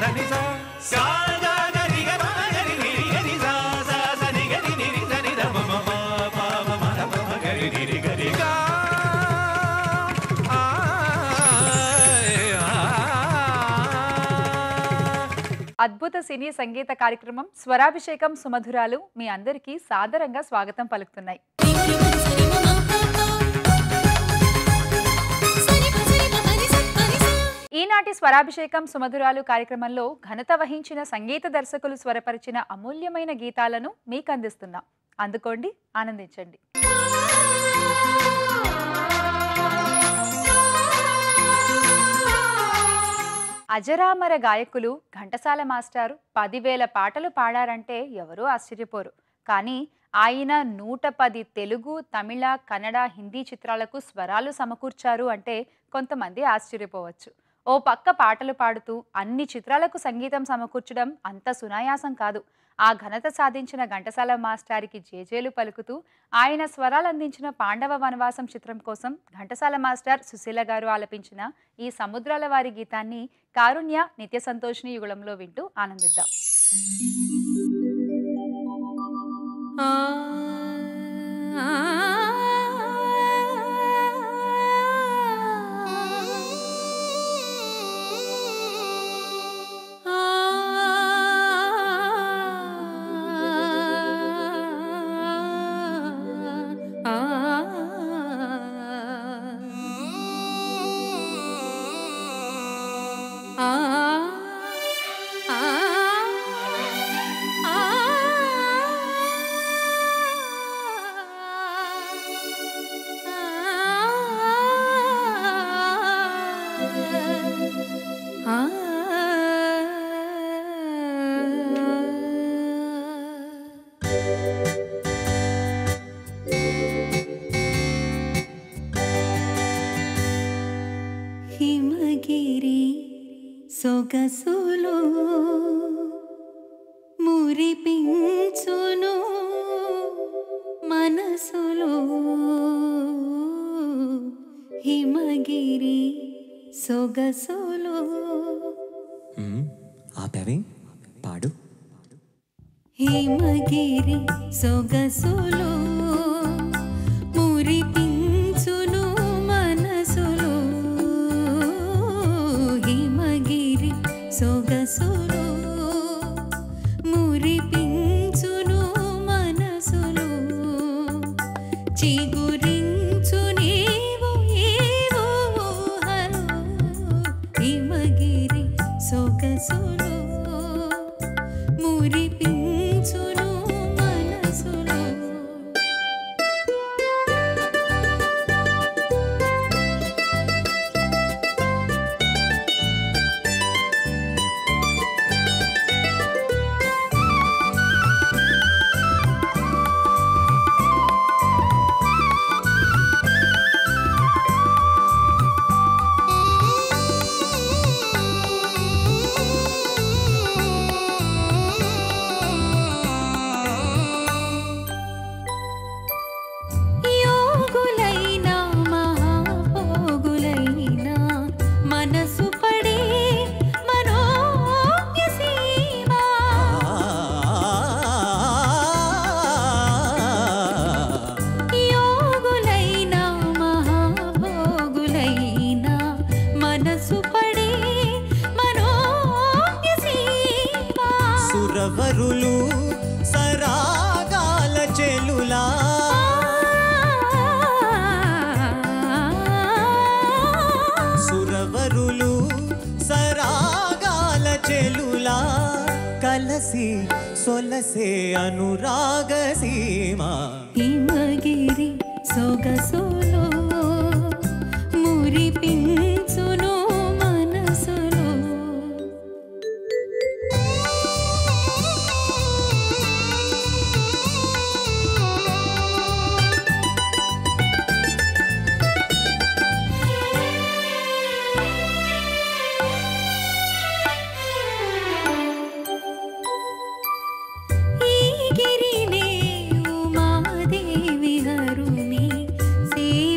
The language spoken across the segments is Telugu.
దని సా సా గా గా రి గ మ గ రి రి గ రి సా సా సా ని గ రి ని రి స ని ద మ మ ప ప మ మ ద ప మ గ రి రి రి గ రి గా ఆ అద్భుత సినీ సంగీత కార్యక్రమం స్వరాభిషేకం సుమధురాలు మీ అందరికీ సాదరంగా స్వాగతం పలుకుతున్నాయి ఈనాటి స్వరాభిషేకం సుమధురాలు కార్యక్రమంలో ఘనత వహించిన సంగీత దర్శకులు స్వరపరిచిన అమూల్యమైన గీతాలను మీకు అందిస్తున్నాం అందుకోండి ఆనందించండి అజరామర గాయకులు ఘంటసాల మాస్టారు పదివేల పాటలు పాడారంటే ఎవరూ ఆశ్చర్యపోరు కానీ ఆయన నూట పది తెలుగు తమిళ కన్నడ హిందీ చిత్రాలకు స్వరాలు సమకూర్చారు అంటే కొంతమంది ఆశ్చర్యపోవచ్చు ఓ పక్క పాటలు పాడుతూ అన్ని చిత్రాలకు సంగీతం సమకూర్చడం అంత సునాయాసం కాదు ఆ ఘనత సాధించిన ఘంటసాల మాస్టారికి జేజేలు పలుకుతూ ఆయన స్వరాలు అందించిన పాండవ వనవాసం చిత్రం కోసం ఘంటసాల మాస్టర్ సుశీల గారు ఆలపించిన ఈ సముద్రాల వారి గీతాన్ని కారుణ్య నిత్య సంతోషిని యుగళంలో వింటూ ఆనందిద్దాం హిమగిరి సొగసులు మురిపించును మనసులు హిమగిరి సొగసులు మ్మ్. ఆపావే పాడు హిమగిరి సొగసులు మురిపించును మనసులు హిమగిరి సొగసులు మురిపించును మనసులు చిగురించు నీవు ఏవో ఊహలు హిమగిరి సొగసులు మురిపించును మనసులో యోగులైనా మహాభోగులైనా మనసు పడే మనోజ్ఞ సీమా యోగులైనా మహాభోగులైనా మనసు పడే మనోజ్ఞ సీమా సురవరులు సరాగాల చెలులా సురవరులు సరాగాల చెలులా కలసి సొలసే అనురాగ సీమా హిమగిరి సొగసులో మురిపించును మనసులో ఈ గిరినే ఉమాదేవి హరుని సే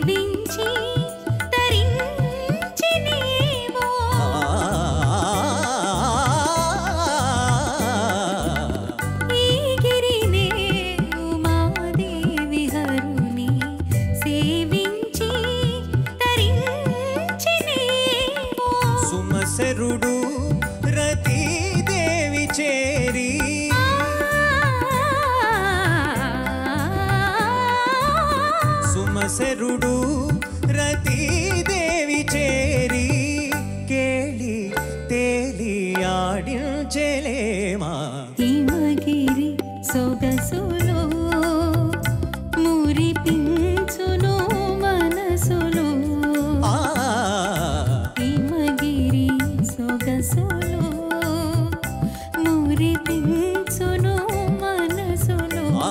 పాడించేలేమా హిమగిరి సొగసులో మురిపించును మనసులో ఆ హిమగిరి సొగసులో మురిపించును మనసులో ఆ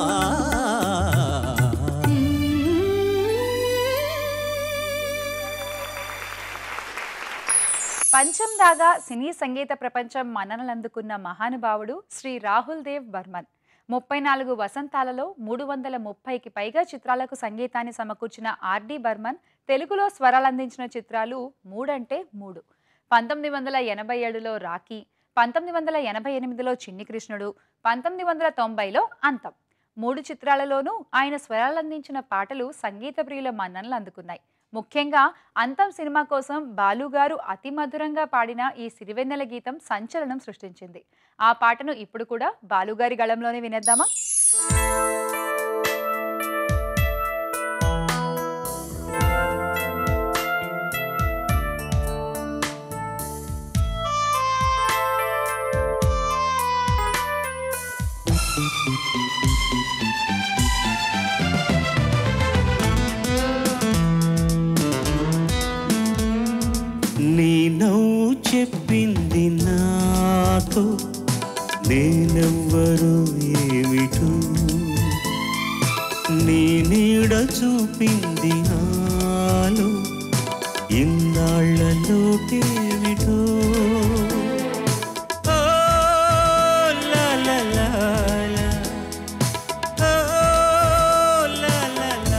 పంచం దాగా సినీ సంగీత ప్రపంచం మన్ననలందుకున్న మహానుభావుడు శ్రీ రాహుల్ దేవ్ బర్మన్ ముప్పై నాలుగు వసంతాలలో మూడు వందల ముప్పైకి పైగా చిత్రాలకు సంగీతాన్ని సమకూర్చిన ఆర్డి బర్మన్ తెలుగులో స్వరాలందించిన చిత్రాలు మూడంటే మూడు పంతొమ్మిది వందల ఎనభై ఏడులో రాఖీ పంతొమ్మిది వందల ఎనభై ఎనిమిదిలో చిన్ని కృష్ణుడు పంతొమ్మిది వందల తొంభైలో అంతం మూడు చిత్రాలలోనూ ఆయన స్వరాలందించిన పాటలు సంగీత ప్రియుల మన్ననలు అందుకున్నాయి ముఖ్యంగా అంతం సినిమా కోసం బాలుగారు అతి మధురంగా పాడిన ఈ సిరివెన్నెల గీతం సంచలనం సృష్టించింది ఆ పాటను ఇప్పుడు కూడా బాలుగారి గళంలోనే వినేద్దామా నీ నవ్వు చెప్పింది నాతో నేనెవ్వరు ఏమిటో నీ నీడ చూపింది నాలో ఇన్నాళ్ళలోటేమిటో ఓ, లా, లా, లా, లా. ఓ, లా, లా, లా.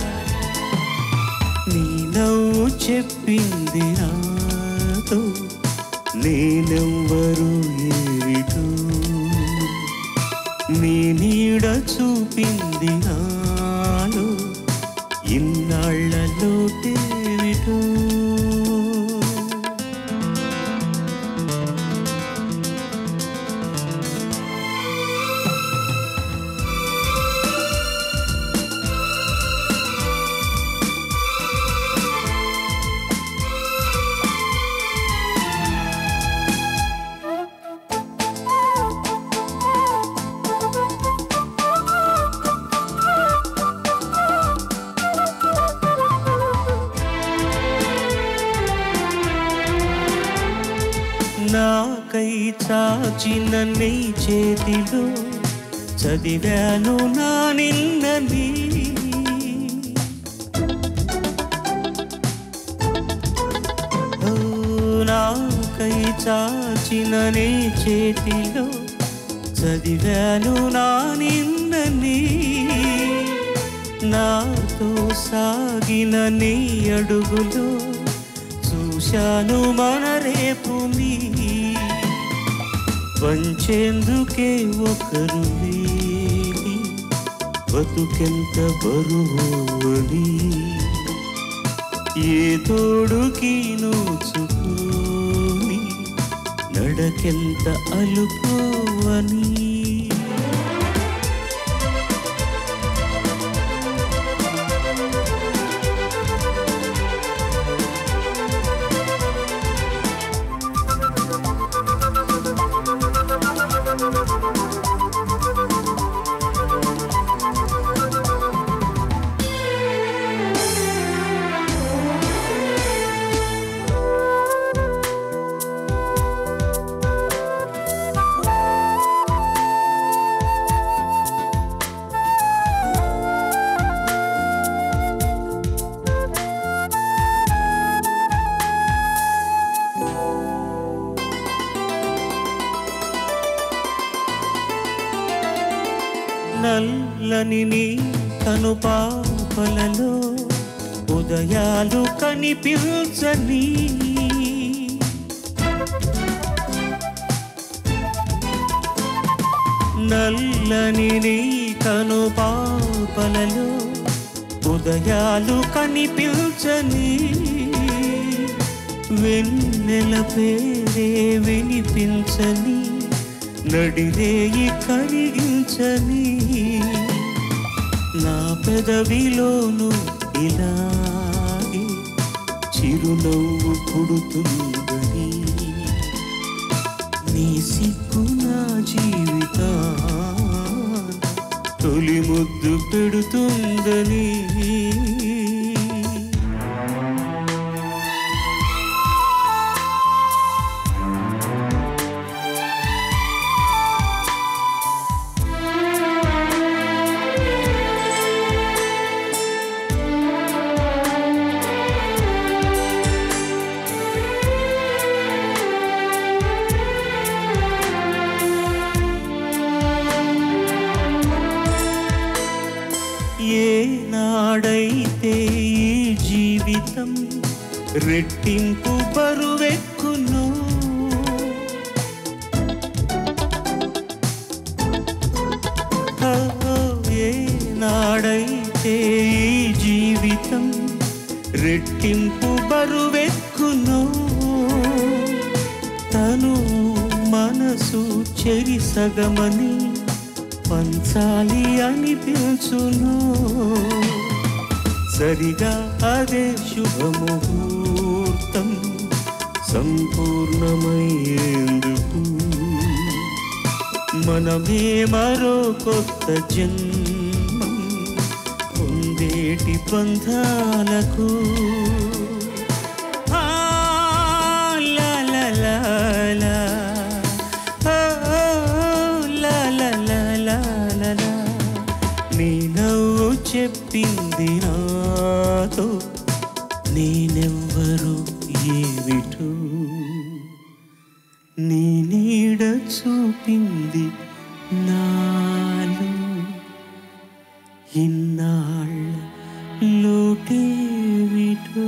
నీ నవ్వు చెప్పింది నాతో నేనెవ్వరు ఏమిటో నీ నీడ చూపింది నాలో ఇన్నాళ్ళలోటేమిటో నాకై చాచిన నీ చేతిలో చదివాను నా నిన్నని ఓ, నాకై చాచిన నీ చేతిలో చదివాను నా నిన్నని నాతో సాగిన నీ అడుగులో చూశాను మన రేపు మీ పంచేందుకే ఒకరు లేని బతుకెంత బరువు అని ఏ తోడుకి నోచుకోని నడకెంత అలుపు అని నల్లని నీ కనుపాపలలో ఉదయాలు కనిపించని నల్లని నీ కనుపాపలలో ఉదయాలు కనిపించని వెన్నెల పేరే వినిపించని నడిరేయి కరిగించని నా పెదవిలోను ఇలాగే చిరునవ్వు పుడుతుందని నీ సిగ్గు నా జీవితా తొలి ముద్దు పెడుతుందని ఏనాడైతే ఈ జీవితం రెట్టింపు బరువెక్కును ఓ, ఏనాడైతే ఈ జీవితం రెట్టింపు బరువెక్కును తను మనసు చెరి సగమని పంచాలి అనిపించును సరిగా అదే శుభముహూర్తం సంపూర్ణమయ్యేందుకు మనమే మరో కొత్త జన్మం పొందేటి బంధాలకు ఆ, లా, లా, లా, లా. ఆ, లా, లా, లా, లా, లా, లా. నీ నవ్వు చెప్పింది నాతో నేనెవ్వరు ఏమిటో నీ నీడ చూపింది నాలో ఇన్నాళ్ళ లోటేమిటో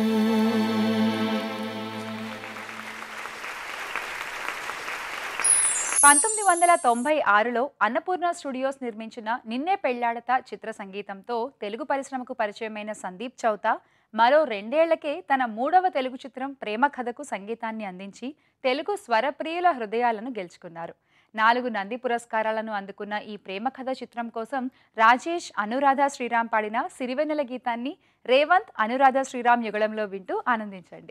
పంతొమ్మిది వందల తొంభై ఆరులో అన్నపూర్ణ స్టూడియోస్ నిర్మించిన నిన్నే పెళ్లాడతా చిత్ర సంగీతంతో తెలుగు పరిశ్రమకు పరిచయమైన సందీప్ చౌత మరో రెండేళ్లకే తన మూడవ తెలుగు చిత్రం ప్రేమ కథకు సంగీతాన్ని అందించి తెలుగు స్వరప్రియుల హృదయాలను గెలుచుకున్నారు నాలుగు నంది పురస్కారాలను అందుకున్న ఈ ప్రేమ కథ చిత్రం కోసం రాజేష్ అనురాధ శ్రీరామ్ పాడిన సిరివెన్నెల గీతాన్ని రేవంత్ అనురాధ శ్రీరామ్ యుగళంలో వింటూ ఆనందించండి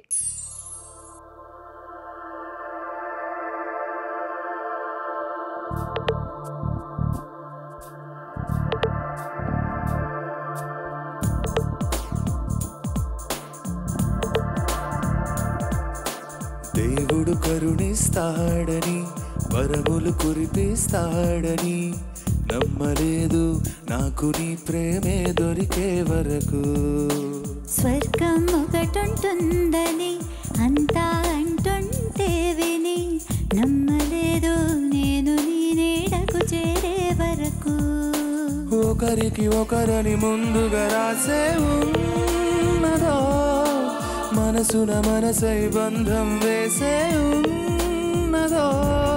దేవుడు కరుణిస్తాడని వరములు కురిపిస్తాడని నమ్మలేదు నాకు నీ ప్రేమే దొరికే వరకు స్వర్గం ఒకటుంటుందని అంతా అంటుంటే విని నమ్మలేదు నేను నీ నీడకు చేరే వరకు ఒకరికి ఒకరని ముందుగా రాసే ఉన్నదో మనసున మనసై బంధం వేసే ఉన్నదో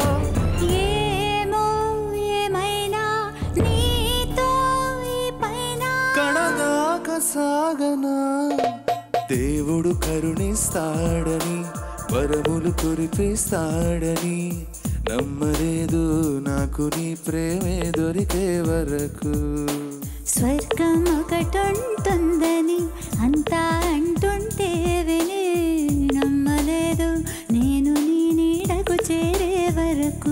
ఏమో ఏమైనా నీతో ఈ పైన కడదాక సాగనా దేవుడు కరుణిస్తాడని వరములు కురిపిస్తాడని నమ్మలేదు నాకు నీ ప్రేమే దొరికే వరకు స్వర్గం ఒకటుంటుందని అంతా అంటుంటే విని నమ్మలేదు నేను నీ నీడకు చేరే వరకు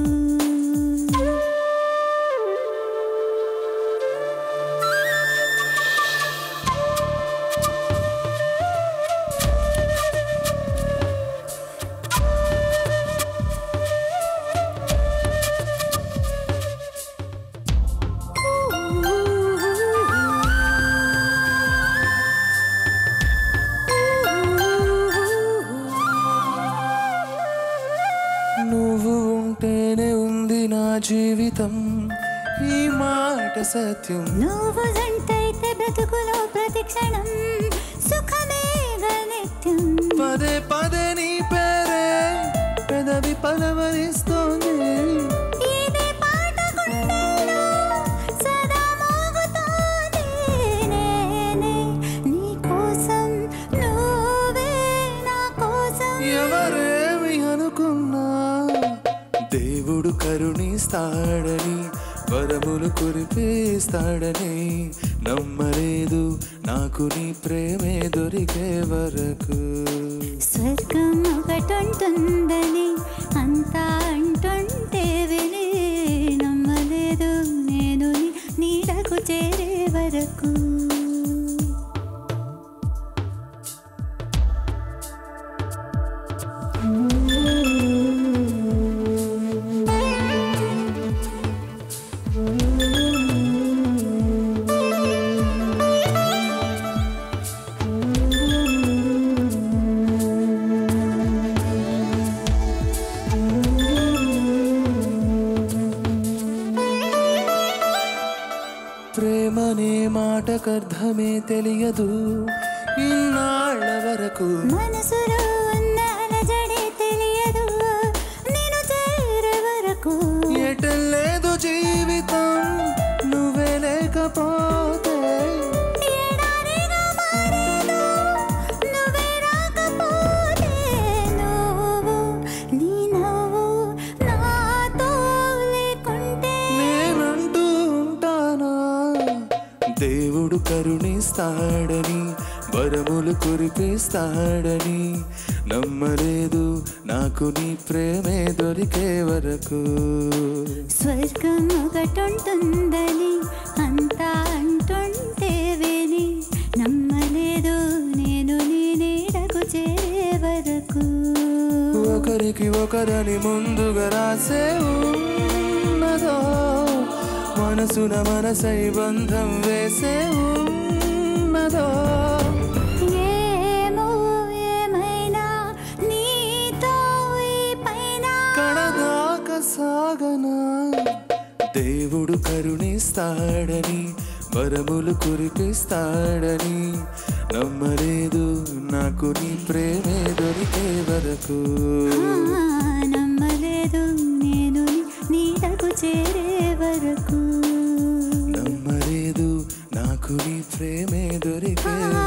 నువ్వు ఉంటేనే ఉంది నా జీవితం ఈ మాట సత్యం నువ్వు జంటైతే బ్రతుకులో ప్రతి క్షణం సుఖమే నిత్యం పదే పదే నీ పేరే పెదవి పలవరిస్తోంది ఇదే పాట గుండెల్లో సదా మోగుతోంది. నేనే నీ కోసం, నువ్వే నా కోసం. ఎవరేమి అనుకున్నా దేవుడు కరుణిస్తాడని వరములు కురిపిస్తాడని నమ్మలేదు నాకు నీ ప్రేమే దొరికే వరకు స్వర్గం ఒకటుంటుందని అంతా అంటుంటే మాటకర్థమే తెలియదు ఇన్నాళ్ళ వరకు మనసులో ఉన్న అలజడే తెలియదు నేను చేరే వరకు ఎటలేదు జీవితం నువ్వే లేకపోతే ఎడారిగా మారేను నువ్వే రాకపోతే నువ్వు నీ నవ్వు నాతో లేకుంటే నేనంటూ ఉంటానా దేవుడు కరుణిస్తాడని వరములు కురిపిస్తాడని నమ్మలేదు నాకు నీ ప్రేమే దొరికే వరకు స్వర్గం ఒకటుంటుందని అంతా అంటుంటే విని నమ్మలేదు నేను నీ నీడకు చేరే వరకు ఒకరికి ఒకరని ముందుగా రాసే ఉన్నదో మనసున మనసై బంధం వేసే ఉన్నదో ఏమో ఏమైనా నీతో ఈ పైన కడదాక సాగనా దేవుడు కరుణిస్తాడని వరములు కురిపిస్తాడని నమ్మలేదు నాకు నీ ప్రేమే దొరికే వరకు ఆ, నమ్మలేదు నేను నీ నీడకు చేరే వరకు నమ్మలేదు నాకు నీ ప్రేమే దొరికే ఆ,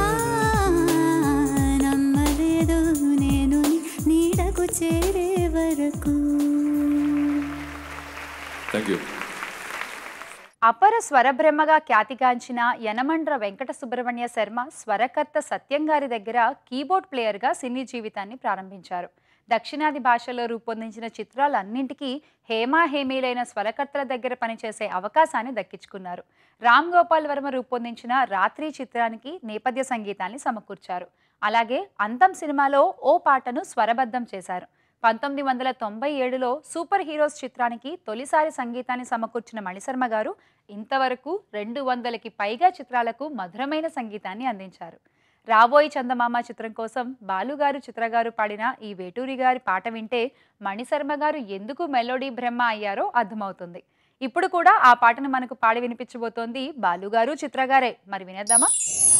నమ్మలేదు నేను నీ నీడకు చేరే వరకు థ్యాంక్ యూ అపర స్వరబ్రహ్మగా ఖ్యాతిగాంచిన యనమండ్ర వెంకట సుబ్రహ్మణ్య శర్మ స్వరకర్త సత్యం గారి దగ్గర కీబోర్డ్ ప్లేయర్గా సినీ జీవితాన్ని ప్రారంభించారు దక్షిణాది భాషలో రూపొందించిన చిత్రాలన్నింటికీ హేమా హేమీలైన స్వరకర్తల దగ్గర పనిచేసే అవకాశాన్ని దక్కించుకున్నారు రామ్ గోపాల్ వర్మ రూపొందించిన రాత్రి చిత్రానికి నేపథ్య సంగీతాన్ని సమకూర్చారు అలాగే అంతం సినిమాలో ఓ పాటను స్వరబద్ధం చేశారు పంతొమ్మిది వందల తొంభై ఏడులో సూపర్ హీరోస్ చిత్రానికి తొలిసారి సంగీతాన్ని సమకూర్చిన మణిశర్మ గారు ఇంతవరకు రెండు వందలకి పైగా చిత్రాలకు మధురమైన సంగీతాన్ని అందించారు రాబోయి చందమామ చిత్రం కోసం బాలుగారు చిత్రగారు పాడిన ఈ వేటూరి గారి పాట వింటే మణిశర్మ గారు ఎందుకు మెలోడీ బ్రహ్మ అయ్యారో అర్థమవుతుంది ఇప్పుడు కూడా ఆ పాటను మనకు పాడి వినిపించబోతోంది బాలుగారు చిత్రగారే మరి వినేద్దామా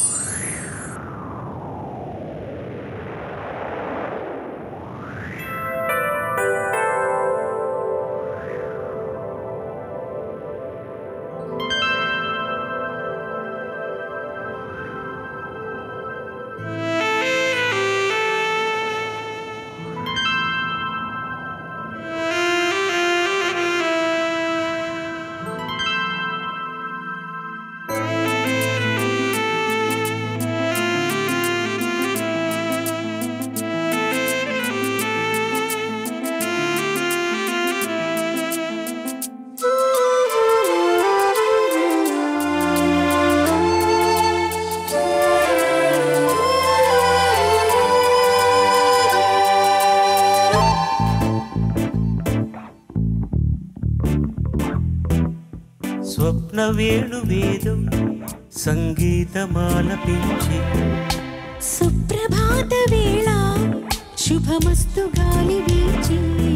స్వప్న వేణువేదం సంగీతమాలపించి సుప్రభాత వేళ శుభమస్తు గాలి వీచి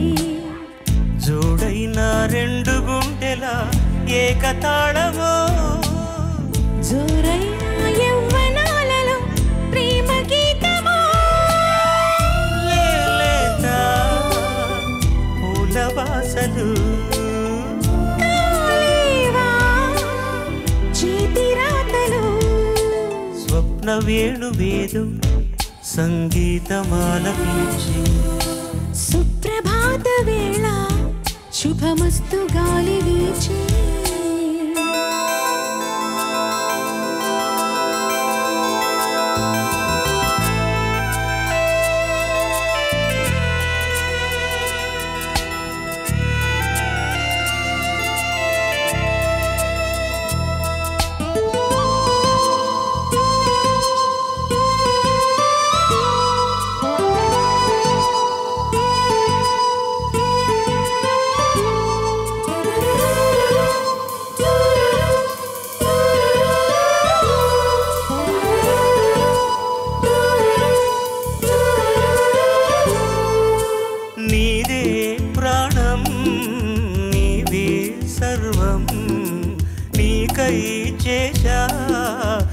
జోడైన రెండు గుండెల ఏకతాళమో జోరైన యవ్వనాలలో ప్రేమ గీతమో లేలేత పూల వాసలు కాలేవా చేతి రాతలు స్వప్న వేణువేదం సంగీతమాలపించి సుప్రభాత వేళ శుభమస్తు గాలి వీచి నీదే ప్రాణం నీవే సర్వం నీకై చేశా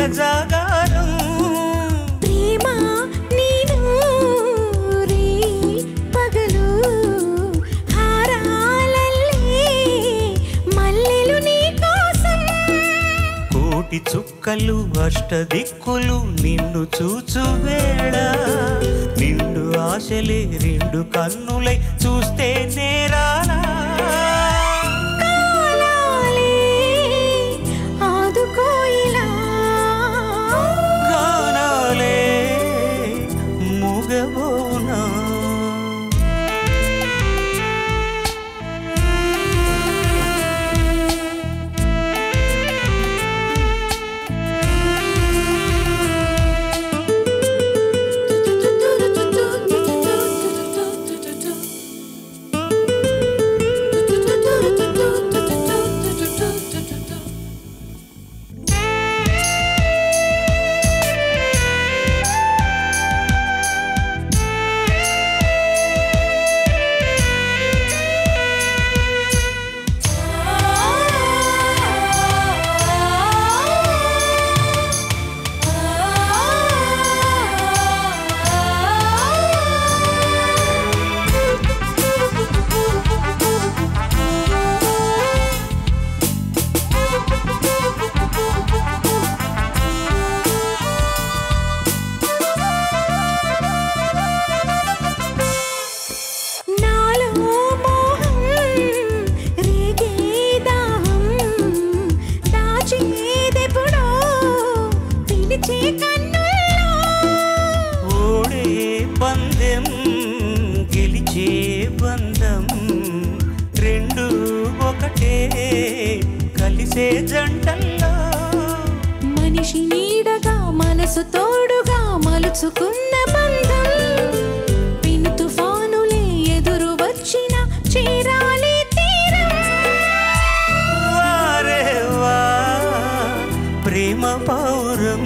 జాగారం ప్రేమ నేను రీ పగలు హారాలల్లే మల్లెలు నీ కోసం కోటి చుక్కలు అష్టదిక్కులు నిన్ను చూచు వేళ నిండు ఆశలే రెండు కన్నులై చూస్తే నేరాలా కాలాలే ఆదుకోయిలా గానాలే మూగబోనా నాలో మోహం రేగే దాహం దాచేదెప్పుడో పిలిచే కన్నుల్లో ఓడే పందెం గెలిచే బంధం రెండు ఒకటే కలిసే జంటల్లో మనిషి నీడగా మనసు తోడుగా మలుచుకున్న బంధం పిన్ తుఫానులే ఎదురు వచ్చిన చేరాలి తీరం వారే వా ప్రేమ పౌరం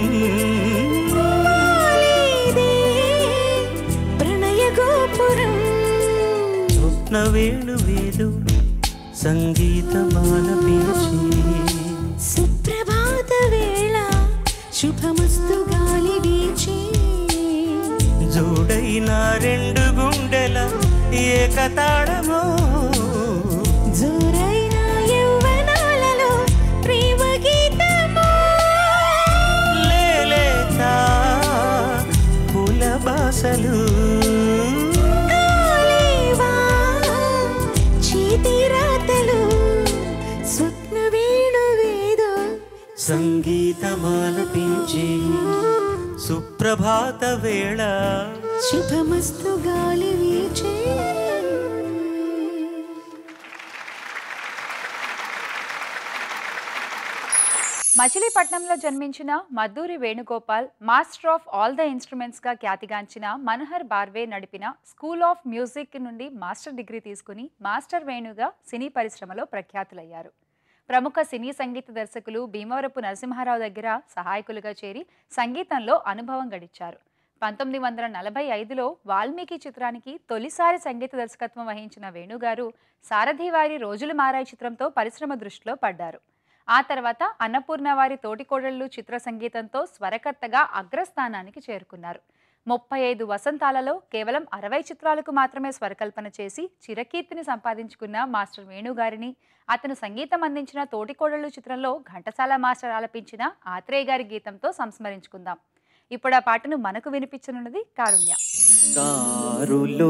వాలేదే ప్రణయ గోపురం స్వప్న వేణు వేదు సంగీతమాలపించి సుప్రభాత వేళ శుభమస్తు గాలి వీచే జోడైన రెండు గుండెల ఏకతాళమో జోరైన యవ్వనాలలో ప్రేమ గీతమో లేలేత పూల బాసలు కాలేవా చేతి రాతలు స్వప్న వేణువేదో సంగీతమాలపించి సుప్రభాత వేళ శుభమస్తు గాలి వీచే మచిలీపట్నంలో జన్మించిన Madduri Venugopal master of all the ఇన్స్ట్రుమెంట్స్గా ఖ్యాతిగాంచిన మనహర్ బార్వే నడిపిన స్కూల్ ఆఫ్ మ్యూజిక్ నుండి మాస్టర్ డిగ్రీ తీసుకుని మాస్టర్ వేణుగా సినీ పరిశ్రమలో ప్రఖ్యాతులయ్యారు ప్రముఖ సినీ సంగీత దర్శకులు భీమవరపు నరసింహారావు దగ్గర సహాయకులుగా చేరి సంగీతంలో అనుభవం గడిచారు పంతొమ్మిది వందల నలభై ఐదులో వాల్మీకి చిత్రానికి తొలిసారి సంగీత దర్శకత్వం వహించిన వేణుగారు సారథి వారి రోజులు మారాయి చిత్రంతో పరిశ్రమ దృష్టిలో పడ్డారు ఆ తర్వాత అన్నపూర్ణ వారి తోటికోడళ్ళు చిత్ర సంగీతంతో స్వరకర్తగా అగ్రస్థానానికి చేరుకున్నారు ముప్పై ఐదు వసంతాలలో కేవలం అరవై చిత్రాలకు మాత్రమే స్వరకల్పన చేసి చిరకీర్తిని సంపాదించుకున్న మాస్టర్ వేణుగారిని అతను సంగీతం అందించిన తోటికోడళ్ళు చిత్రంలో ఘంటసాల మాస్టర్ ఆలపించిన ఆత్రేయ గారి గీతంతో సంస్మరించుకుందాం ఇప్పుడు ఆ పాటను మనకు వినిపించనున్నది కారుణ్య కారులో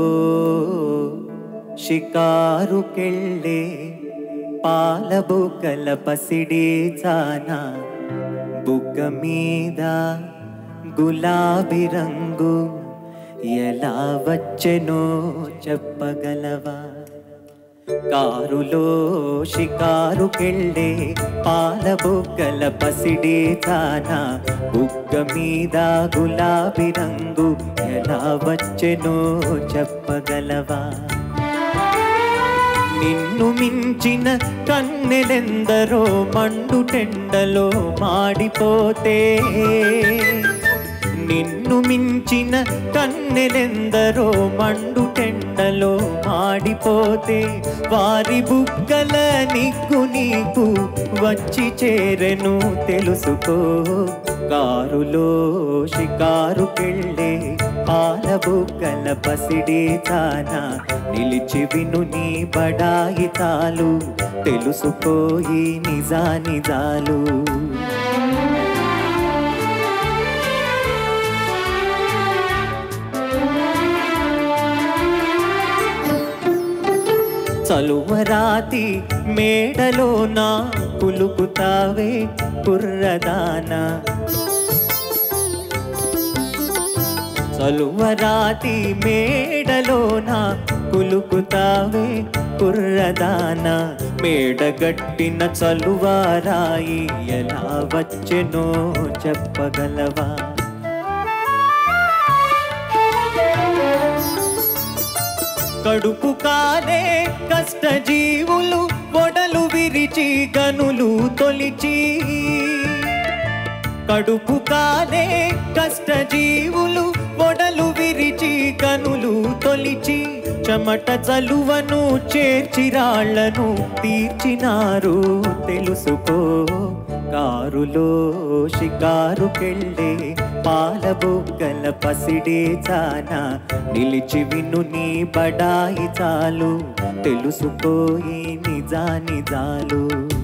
షికారుకెళ్ళే పాల బుగ్గల పసిడి చాన బుగ్గ మీద గులాబీ రంగు ఎలా వచ్చెనో చెప్పగలవా కారులో షికారుకెళ్ళే పాల బుగ్గల పసిడి చాన బుగ్గ మీద గులాబీ రంగు ఎలా వచ్చెనో చెప్పగలవా నిన్ను మించిన కన్నెలెందరో మండు టెండలో మాడిపోతే నిన్ను మించిన కన్నెలెందరో మండు టెండలో మాడిపోతే వారి బుగ్గల నిగ్గు నీకు వచ్చి చేరెను తెలుసుకో కారులో షికారుకెళ్ళే పాల బుగ్గల పసిడి తాన నిలిచి విను నీ బడాయి తాలు తెలుసుకోయి నిజా నిజాలు చలువరాతి మేడలో నా పులుకుతావే కుర్రదానా చలువరాతి మేడలో నా పులుకుతావే కుర్రదానా మేడగట్టిన చలువారాయి ఎలా వచ్చెనో చెప్పగలవా కడుపు కాలే కష్టజీవులు పొడలు విరిచి గనులు తొలిచి కడుపు కాలే కష్టజీవులు పొడలు విరిచి కనులు తొలిచి చెమట చలువను చేర్చిరాళ్లను తీర్చినారు తెలుసుకో కారులో షికారుకెళ్ళే పాల బుగ్గల పసిడే చాన నిలిచి విను నీ బడాయి చాలు తెలుసుకోయి నిజా నిజాలు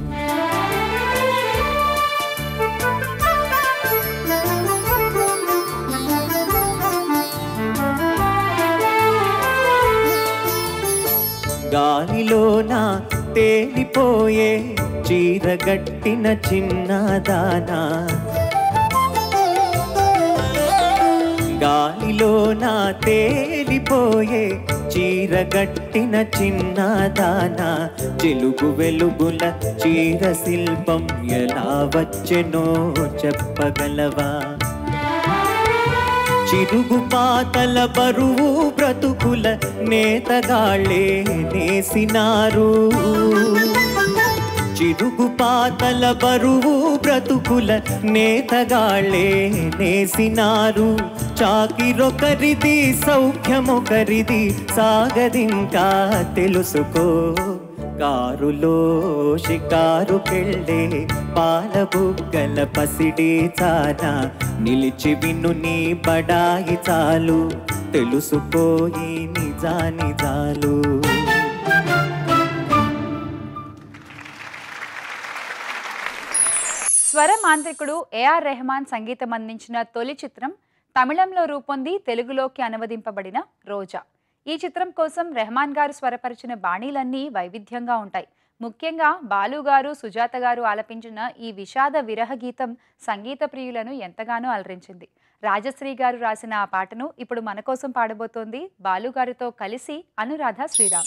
గాలిలోన తేలిపోయే చీరగట్టిన చిన్నదానా గాలిలోన తేలిపోయే చీరగట్టిన చిన్నదానా చెలుగు వెలుగుల చీర శిల్పం ఎలా వచ్చెనో చెప్పగలవా చిరుగు పాతల బరువు బ్రతుకుల నేతగాళ్ళే నేసినారు చిరుగు పాతల బరువు బ్రతుకుల నేతగాళ్ళే నేసినారు చాకిరొకరిది సౌఖ్యమొకరిది సాగదింకా తెలుసుకో కారులో షికారుకెళ్ళే పాల బుగ్గల పసిడి చాన నిలిచి విను నీ బడాయి చాలు తెలుసుకోయి నిజా నిజాలు స్వర మాంత్రికుడు ఏఆర్ రెహమాన్ సంగీతం అందించిన తొలి చిత్రం తమిళంలో రూపొంది తెలుగులోకి అనువదింపబడిన రోజా ఈ చిత్రం కోసం రెహమాన్ గారు స్వరపరిచిన బాణీలన్నీ వైవిధ్యంగా ఉంటాయి ముఖ్యంగా బాలు గారు సుజాత గారు ఆలపించిన ఈ విషాద విరహ గీతం సంగీత ప్రియులను ఎంతగానో అలరించింది రాజశ్రీ గారు రాసిన ఆ పాటను ఇప్పుడు మన కోసం పాడబోతోంది బాలు గారితో కలిసి అనురాధ శ్రీరామ్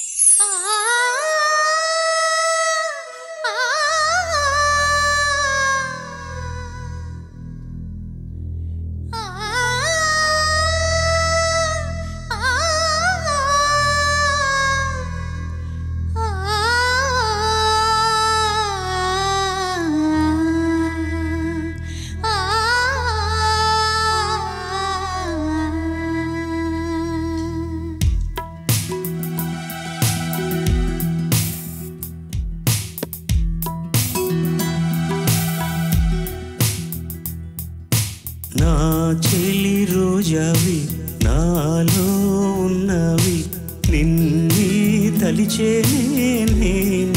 నా చెలి రోజావి నాలో ఉన్నవి నిన్ని తలిచేనే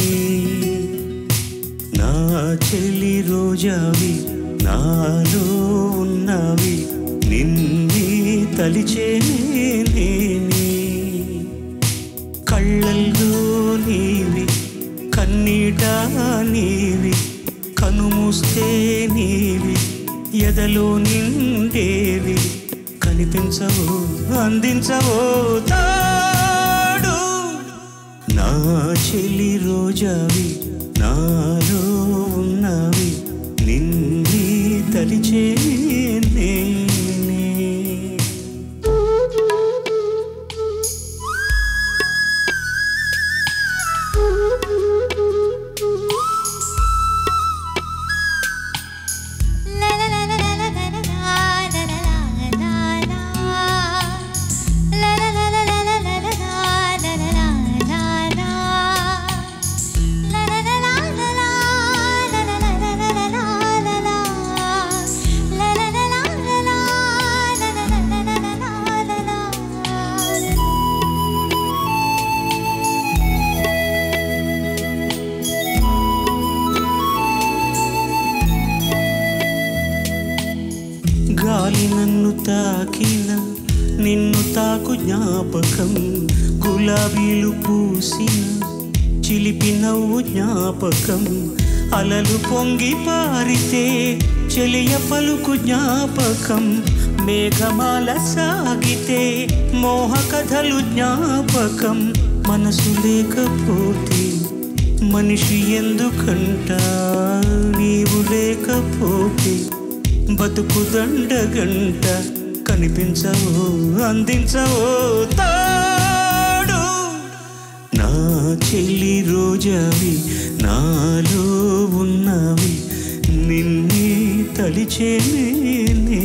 నా చెలి రోజావి నాలో ఉన్నవి నిన్ని తలిచేనే కళ్ళల్లో నీవి కన్నీట నీవి కనుమూస్తే నీవి ఎదలో నిండేవి కనిపించవో అందించవో తాడు నా చెలి రోజావి నాలో ఉన్నవి నిన్ని తలిచే నేనే La la la la la la la la la la la జ్ఞాపకం గులాబీలు పూసిన చిలిపి నవ్వు జ్ఞాపకం అలలు పొంగి పారితే చెలియ పలుకు జ్ఞాపకం మేఘమాల సాగితే మోహ కథలు జ్ఞాపకం మనసు లేకపోతే మనిషి ఎందుకంట నీవు లేకపోతే బతుకు దండగంట కనిపించవో అందించవో తాడు నా చెల్లి రోజావి నాలో ఉన్నవి నిన్నే తలిచేనే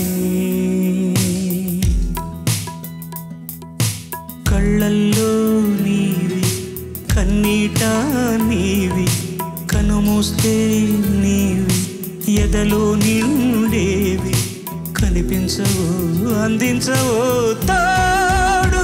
కళ్ళల్లో నీవి కన్నీట నీవి కనుమూస్తే నీవి ఎదలో నిండేవి కనిపించవో అందించవో తాడు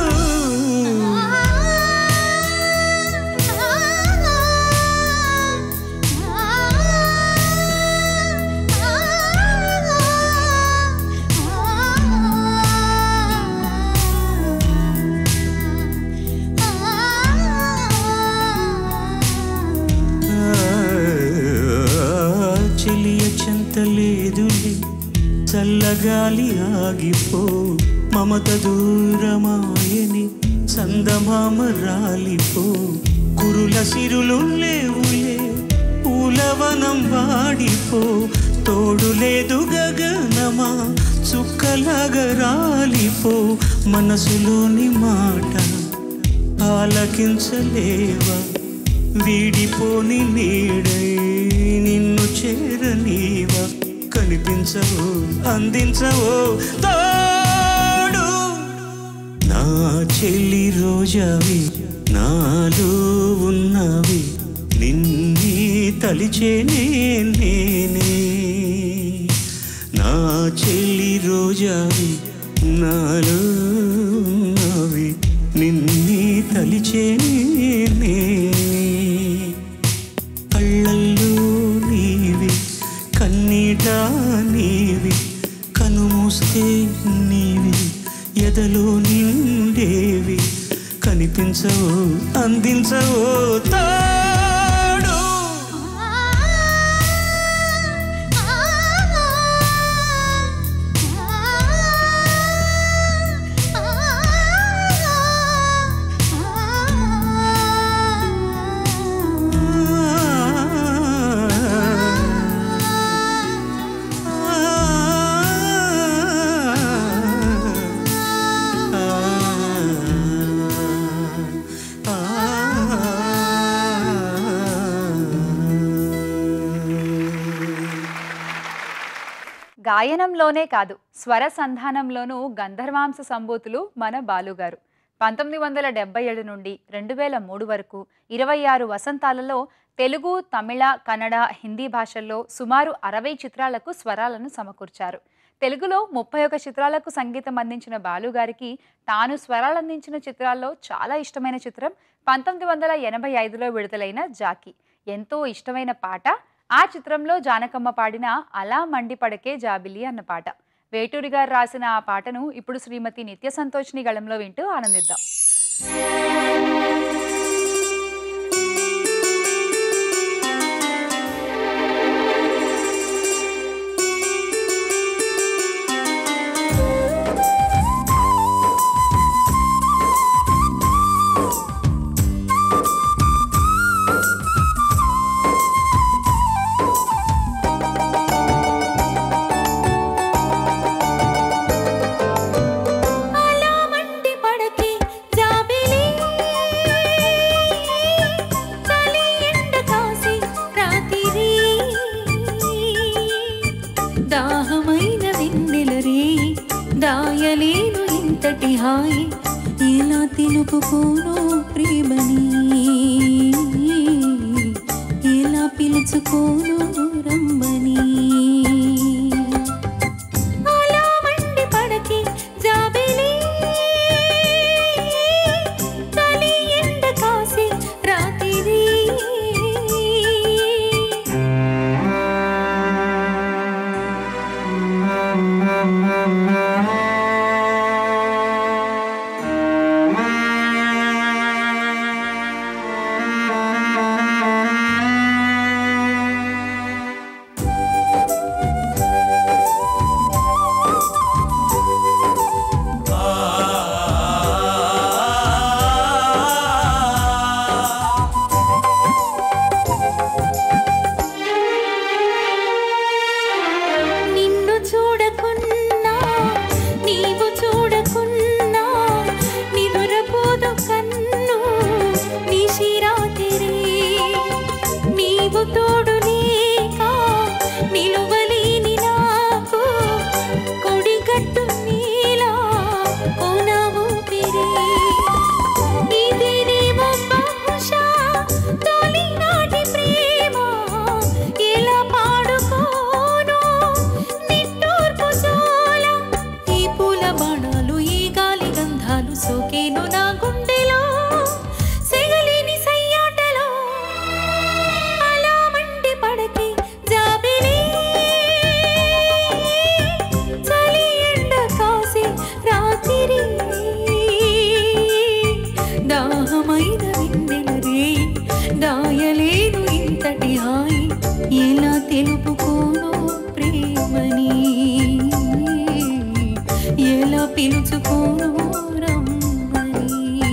చెలియ చెంతలేదులే చల్లగాలి ఆగిపో మమత దూరమాయని చందమామ రాలిపో కురుల సిరులు లేవులే పూలవనం వాడిపో తోడు లేదు గగనమా చుక్కలాగా రాలిపో మనసులోని మాట ఆలకించలేవా వీడిపోని నీడై నిన్ను చేరనీవా కనిపించవో అందించవో తాడు నా చెల్లి రోజావి నాలో ఉన్నవి నిన్నీ తలిచేనే నేనే నా చెల్లి రోజావి నాలో ఉన్నవి నిన్నీ తలిచేనే కళ్ళల్లో నీవి కన్నీట నీవి కనుమూస్తే నీవి ఎదలో నిండేవి కనిపించవో అందించవో తాడు గాయనంలోనే కాదు స్వర సంధానంలోనూ గంధర్వాంశ సంభూతులు మన బాలుగారు పంతొమ్మిది వందల డెబ్బై ఏడు నుండి రెండు వేల మూడు వరకు ఇరవై ఆరు వసంతాలలో తెలుగు తమిళ కన్నడ హిందీ భాషల్లో సుమారు అరవై చిత్రాలకు స్వరాలను సమకూర్చారు తెలుగులో ముప్పై ఒక చిత్రాలకు సంగీతం అందించిన బాలుగారికి తాను స్వరాలందించిన చిత్రాల్లో చాలా ఇష్టమైన చిత్రం పంతొమ్మిది వందల ఎనభై ఐదులో విడుదలైన జాకీ ఎంతో ఇష్టమైన పాట ఆ చిత్రంలో జానకమ్మ పాడిన అలా మండిపడకే జాబిలి అన్న పాట వేటూరి గారు రాసిన ఆ పాటను ఇప్పుడు శ్రీమతి నిత్య సంతోష్ని గళంలో వింటూ ఆనందిద్దాం అలా మండి పడకే జాబిలి చలి ఎండ కాసి రాతిరి దాహమైన వెన్నెల రే దాయలేను ఇంతటి హాయి ఎలా తెలుపుకోను ప్రేమని ఎలా పిలుచుకోను రమ్మని అలా మండి పడకే జాబిలి చలి ఎండ కాసి రాతిరి ఆ నువ్వు తోడు లేక నిలువలేని నాకు కొడిగట్టు నీలా కోన ఊపిరి ఇదేనేమో బహుశా తొలినాటి ప్రేమ ఎలా పాడుకోను నిట్టూర్పు జోల ఈ పూల బాణాలు ఈ గాలి గంధాలు సోకేను నా గుండెలో సెగలేని సయ్యాటలో అలా మండి పడకి జాబిలి చలి ఎండ కాసి రాత్రి దాహమైన వెన్నెల రే దాయలేను ఇంతటి హాయి ఎలా తెలుపుకోను ప్రేమని ఎలా పిలుచుకోను రమ్మని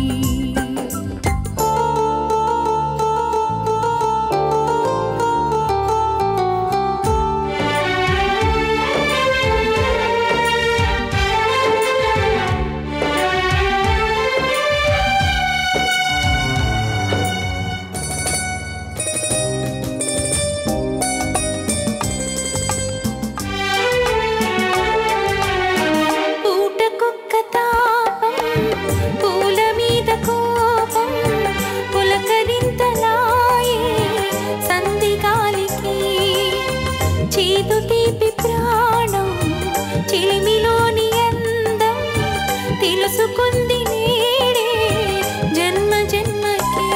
పూటకొక్క తాపం పూల మీద కోపం పులకరింతలాయే సంధి గాలికి చేదు తీపి ప్రాణం చిలిమిలోని అందం తెలుసుకుంది నేడే జన్మ జన్మకి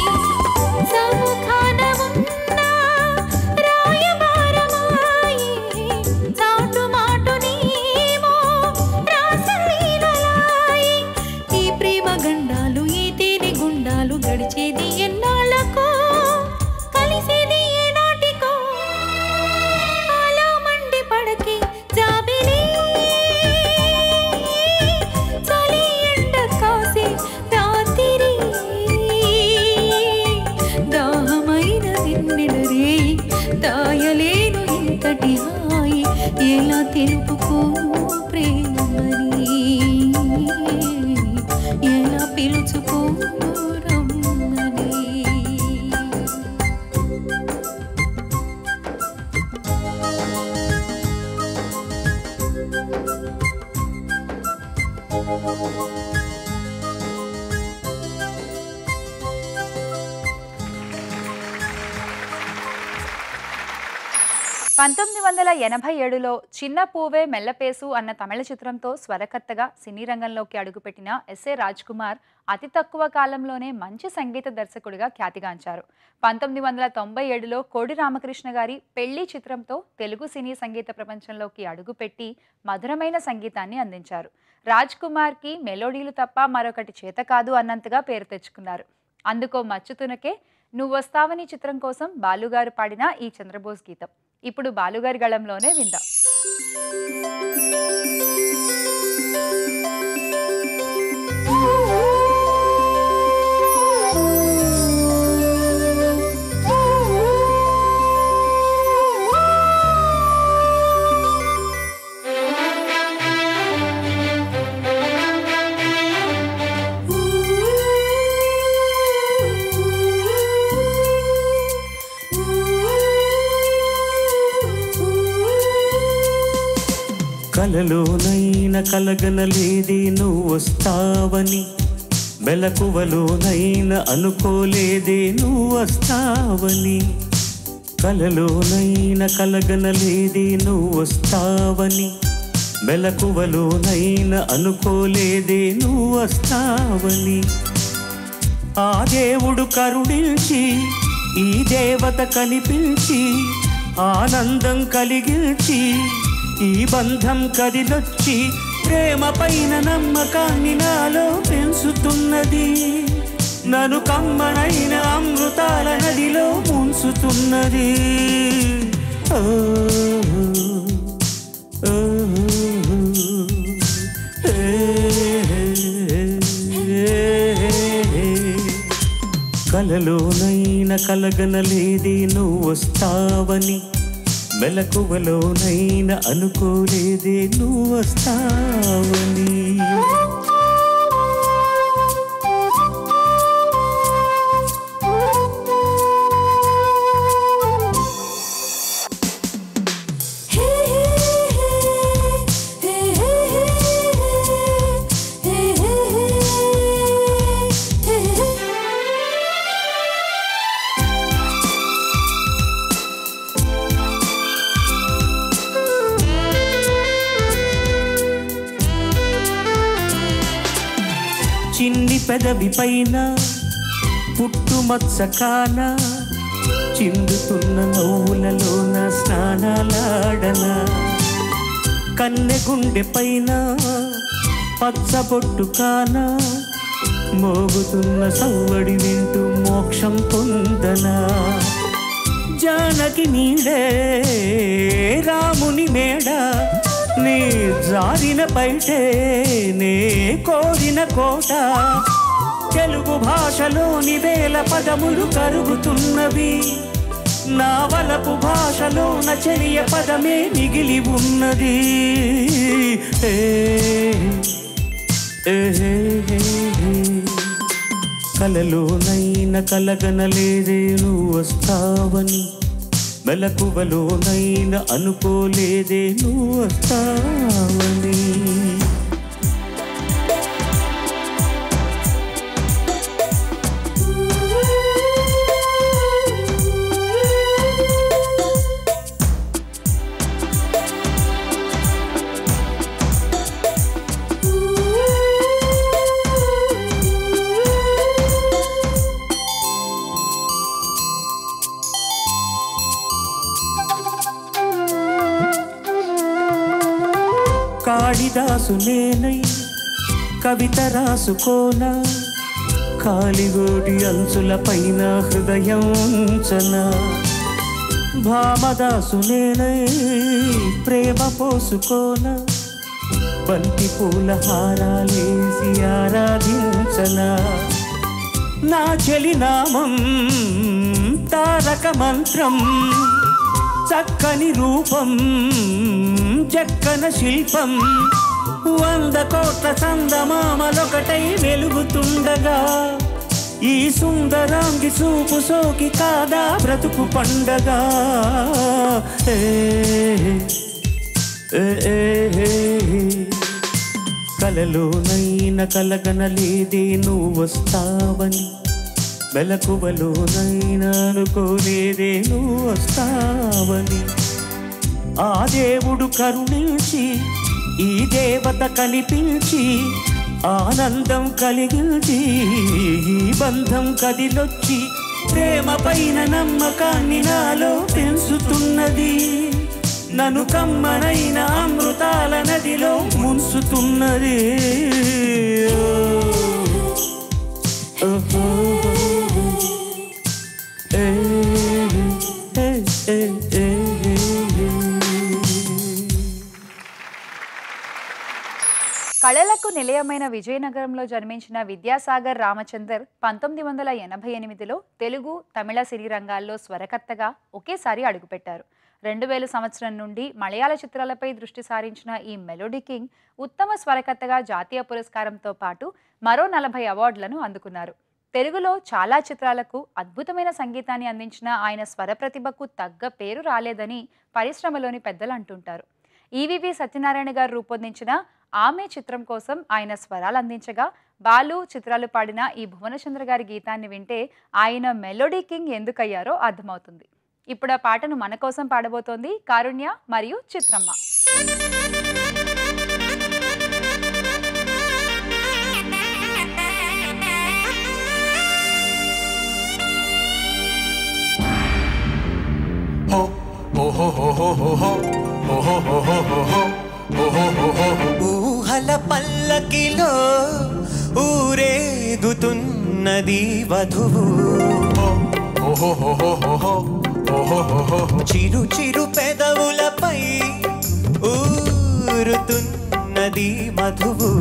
సముఖానమున్న రాయబారమాయే చాటు మాటు నీమో రాసలీలలాయే ఈ ప్రేమ గండాలు ఈ తేనె గుండాలు గడిచేది ఎన్నాళ్ళకో కలిసేది ఏనాటికో అలా మండి పడకి జాబిలి చలి ఎండ కాసి రాత్రి దాహమైన వెన్నెల రే దాయలేను ఇంతటి హాయి ఎలా తెలుపుకోను ప్రేమని ఎలా పిలుచుకోను రమ్మని పంతొమ్మిది వందల ఎనభై ఏడులో చిన్న పూవే మెల్లపేసు అన్న తమిళ చిత్రంతో స్వరకర్తగా సినీ రంగంలోకి అడుగుపెట్టిన ఎస్ఏ రాజ్ కుమార్ అతి తక్కువ కాలంలోనే మంచి సంగీత దర్శకుడిగా ఖ్యాతిగాంచారు పంతొమ్మిది వందల తొంభై ఏడులో కోడి రామకృష్ణ గారి పెళ్లి చిత్రంతో తెలుగు సినీ సంగీత ప్రపంచంలోకి అడుగుపెట్టి మధురమైన సంగీతాన్ని అందించారు రాజ్ కుమార్కి మెలోడీలు తప్ప మరొకటి చేత కాదు అన్నంతగా పేరు తెచ్చుకున్నారు అందుకో మచ్చుతునకే నువ్వు వస్తావని చిత్రం కోసం బాలుగారు పాడిన ఈ చంద్రబోస్ గీతం ఇప్పుడు బాలుగారి గళంలోనే విందాం కలలోనైన కలగనలేది నువ్వు వస్తావని మెలకువలోనైన అనుకోలేదే నువ్వు వస్తావని కలలోనైన కలగనలేది నువ్వు వస్తావని మెలకువలోనైన అనుకోలేదే నువ్వు వస్తావని ఆ దేవుడు కరుణించి ఈ దేవత కనిపించి ఆనందం కలిగించి ఈ బంధం కదిలొచ్చి ప్రేమ పైన నమ్మకాన్ని నాలో పెంచుతున్నది నన్ను కమ్మనైన అమృతాల నదిలో ముంచుతున్నది ఓ, ఓ, ఏ, కలలోనైన కలగనలేది నువ్వు వస్తావని మెలకువలోనైన అనుకోలేదే నువ్వు వస్తావని Thank you. పెదవి పైన పుట్టుమచ్చ కాన చిందుతున్న నవ్వులలోన స్నానాలాడనా కన్నె గుండె పైన పచ్చబొట్టు కాన మోగుతున్న సవ్వడి వింటూ మోక్షం పొందనా జానకి నీడే రాముని మేడ నీ జారిన బయటే నే కోరిన కోట తెలుగు భాషలోని వేల పదములు కరుగుతున్నవి నా వలపు భాషలోన చెరియ పదమే మిగిలి ఉన్నది ఏ, ఏ, ఏ, ఏ. కలలోనైన కలగనలేదే నువ్వు వస్తావని మెలకువలోనైన అనుకోలేదే నువ్వు వస్తావని కాళిదాసు నేనై కవిత రాసుకోన కాలిగోడి అంచుల పైన హృదయం ఉంచన భామదాసు నేనై ప్రేమ పోసుకోన బంతి పూల హారాలేసి ఆరాధించనా నా చెలి నామం తారక మంత్రం చక్కని రూపం చక్కన శిల్పం వంద కోట్ల చందమామలొకటై వెలుగుతుండగా ఈ సుందరాంగి చూపు సోకి కాదా బ్రతుకు పండగ ఏ, ఏ, ఏ, ఏ. కలలోనైన కలగనలేదే నువ్వు వస్తావని మెలకువలోనైనా అనుకోలేదే నువ్వు వస్తావని ఆ దేవుడు కరుణించి ఈ దేవత కనిపించి ఆనందం కలిగించి ఈ బంధం కదిలొచ్చి ప్రేమ పైన నమ్మకాన్ని నాలో పెంచుతున్నది నన్ను కమ్మనైన అమృతాల నదిలో ముంచుతున్నది ఓహో. ఏ, ఏ, ఏ, ఏ, ఏ. కళలకు నిలయమైన విజయనగరంలో జన్మించిన విద్యాసాగర్ రామచందర్ పంతొమ్మిది వందల ఎనభై ఎనిమిదిలో తెలుగు తమిళ సినీ రంగాల్లో స్వరకర్తగా ఒకేసారి అడుగుపెట్టారు రెండు వేల సంవత్సరం నుండి మలయాళ చిత్రాలపై దృష్టి సారించిన ఈ మెలోడీ కింగ్ ఉత్తమ స్వరకర్తగా జాతీయ పురస్కారంతో పాటు మరో నలభై అవార్డులను అందుకున్నారు తెలుగులో చాలా చిత్రాలకు అద్భుతమైన సంగీతాన్ని అందించిన ఆయన స్వర ప్రతిభకు తగ్గ పేరు రాలేదని పరిశ్రమలోని పెద్దలు అంటుంటారు ఈవివి సత్యనారాయణ గారు రూపొందించిన ఆమె చిత్రం కోసం ఆయన స్వరాలు అందించగా బాలు చిత్రాలు పాడిన ఈ భువనచంద్ర గారి గీతాన్ని వింటే ఆయన మెలోడీ కింగ్ ఎందుకయ్యారో అర్థమవుతుంది ఇప్పుడు ఆ పాటను మన కోసం పాడబోతోంది కారుణ్య మరియు చిత్రమ్మ ఊహల పల్లకిలో ఊరేగుతున్నది వధువు చిరు చిరు పెదవులపై ఊరుతున్నది మధువు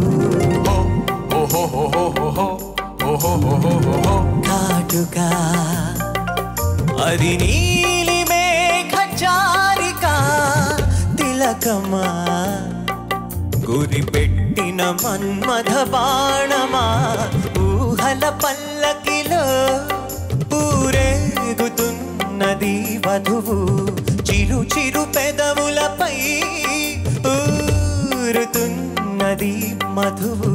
కాటుగా అది నీలి మేఘ చారిక తిలకమా గురి పెట్టిన మన్మథ బాణమా ఊహల పల్లకిలో ఊరేగుతున్నది వధువు చిరు చిరు పెదవులపై ఊరుతున్నది మధువు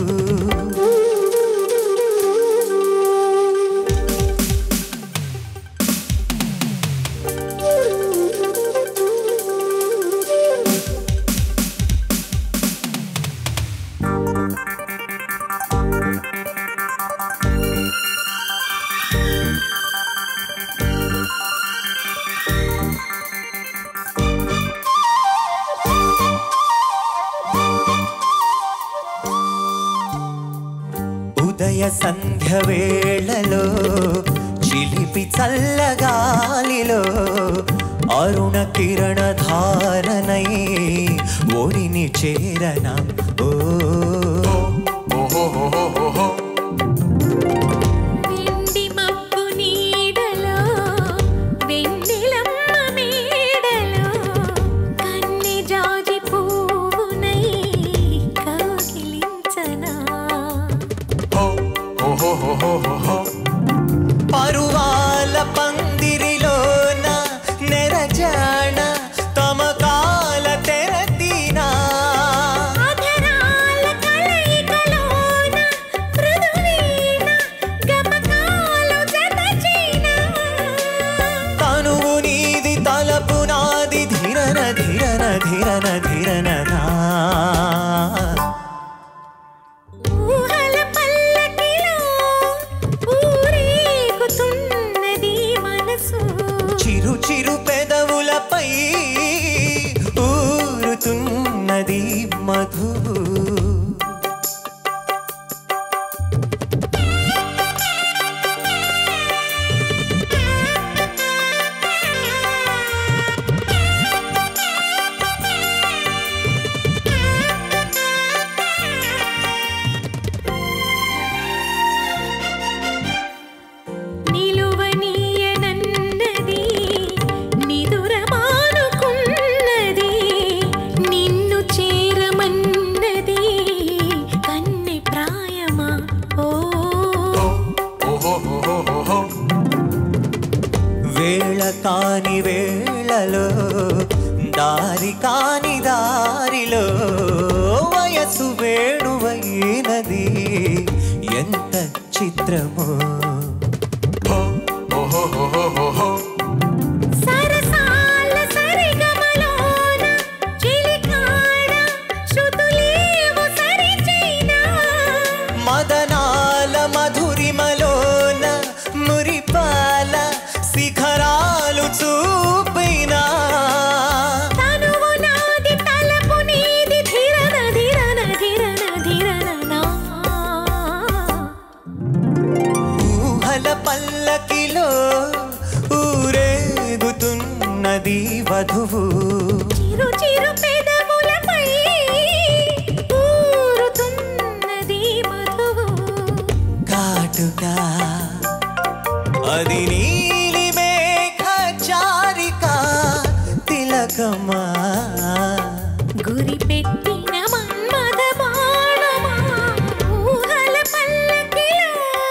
సంధ్య వేళలో చిలిపి చల్లగాలిలో అరుణ కిరణ ధారణై ఒడిని చేరన ఓ వెండి మబ్బు నీడలో వెన్నెలమ్మ మేడలో కన్నె జాజి పువ్వునై కౌగిలించనా పరువాల పందిరిలోన నెరజాణ తమకాల తెరతీనా ఆధరాల కలయికలోన మృదువీణ గమకాలు జతచేనా తనువు నీది తలపు నాది ధిరన ధిరన ధిరన ధిరన నా. ఊహల పల్లకిలో ఊరేగుతున్నది మనసు చిరు చిరు పెదవులపై ఊరుతున్నది మధువు నిలువనీయనన్నది నిదురమానుకున్నది నిన్ను చేరమన్నది కన్నె ప్రాయమా ఓ వేళ కాని వేళలో దారి కాని దారిలో వయసు వేణువైనది ఎంత చిత్రమో సరసాల సరిగమలోన చిలికాడ శృతులేవు సరిచైనా మదనాల మధురిమలోన మురిపాల శిఖరాలు చూపినా తనువు నాది తలపు నీది ధిరన ధిరన ధిరన ధిరన నా ఊహల పల్లకిలో ఊరేగుతున్నది వధువు చిరు చిరు పెదవులపై ఊరుతున్నది మధువు కాటుగా అది నీలి మేఘ చారిక తిలకమా గురి పెట్టిన మన్మథ బాణమా ఊహల పల్లకిలో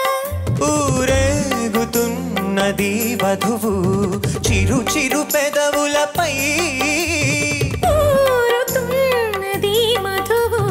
ఊరేగుతున్నది వధువు చిరు చిరు పెదవులపై ఊరుతున్నది మధువు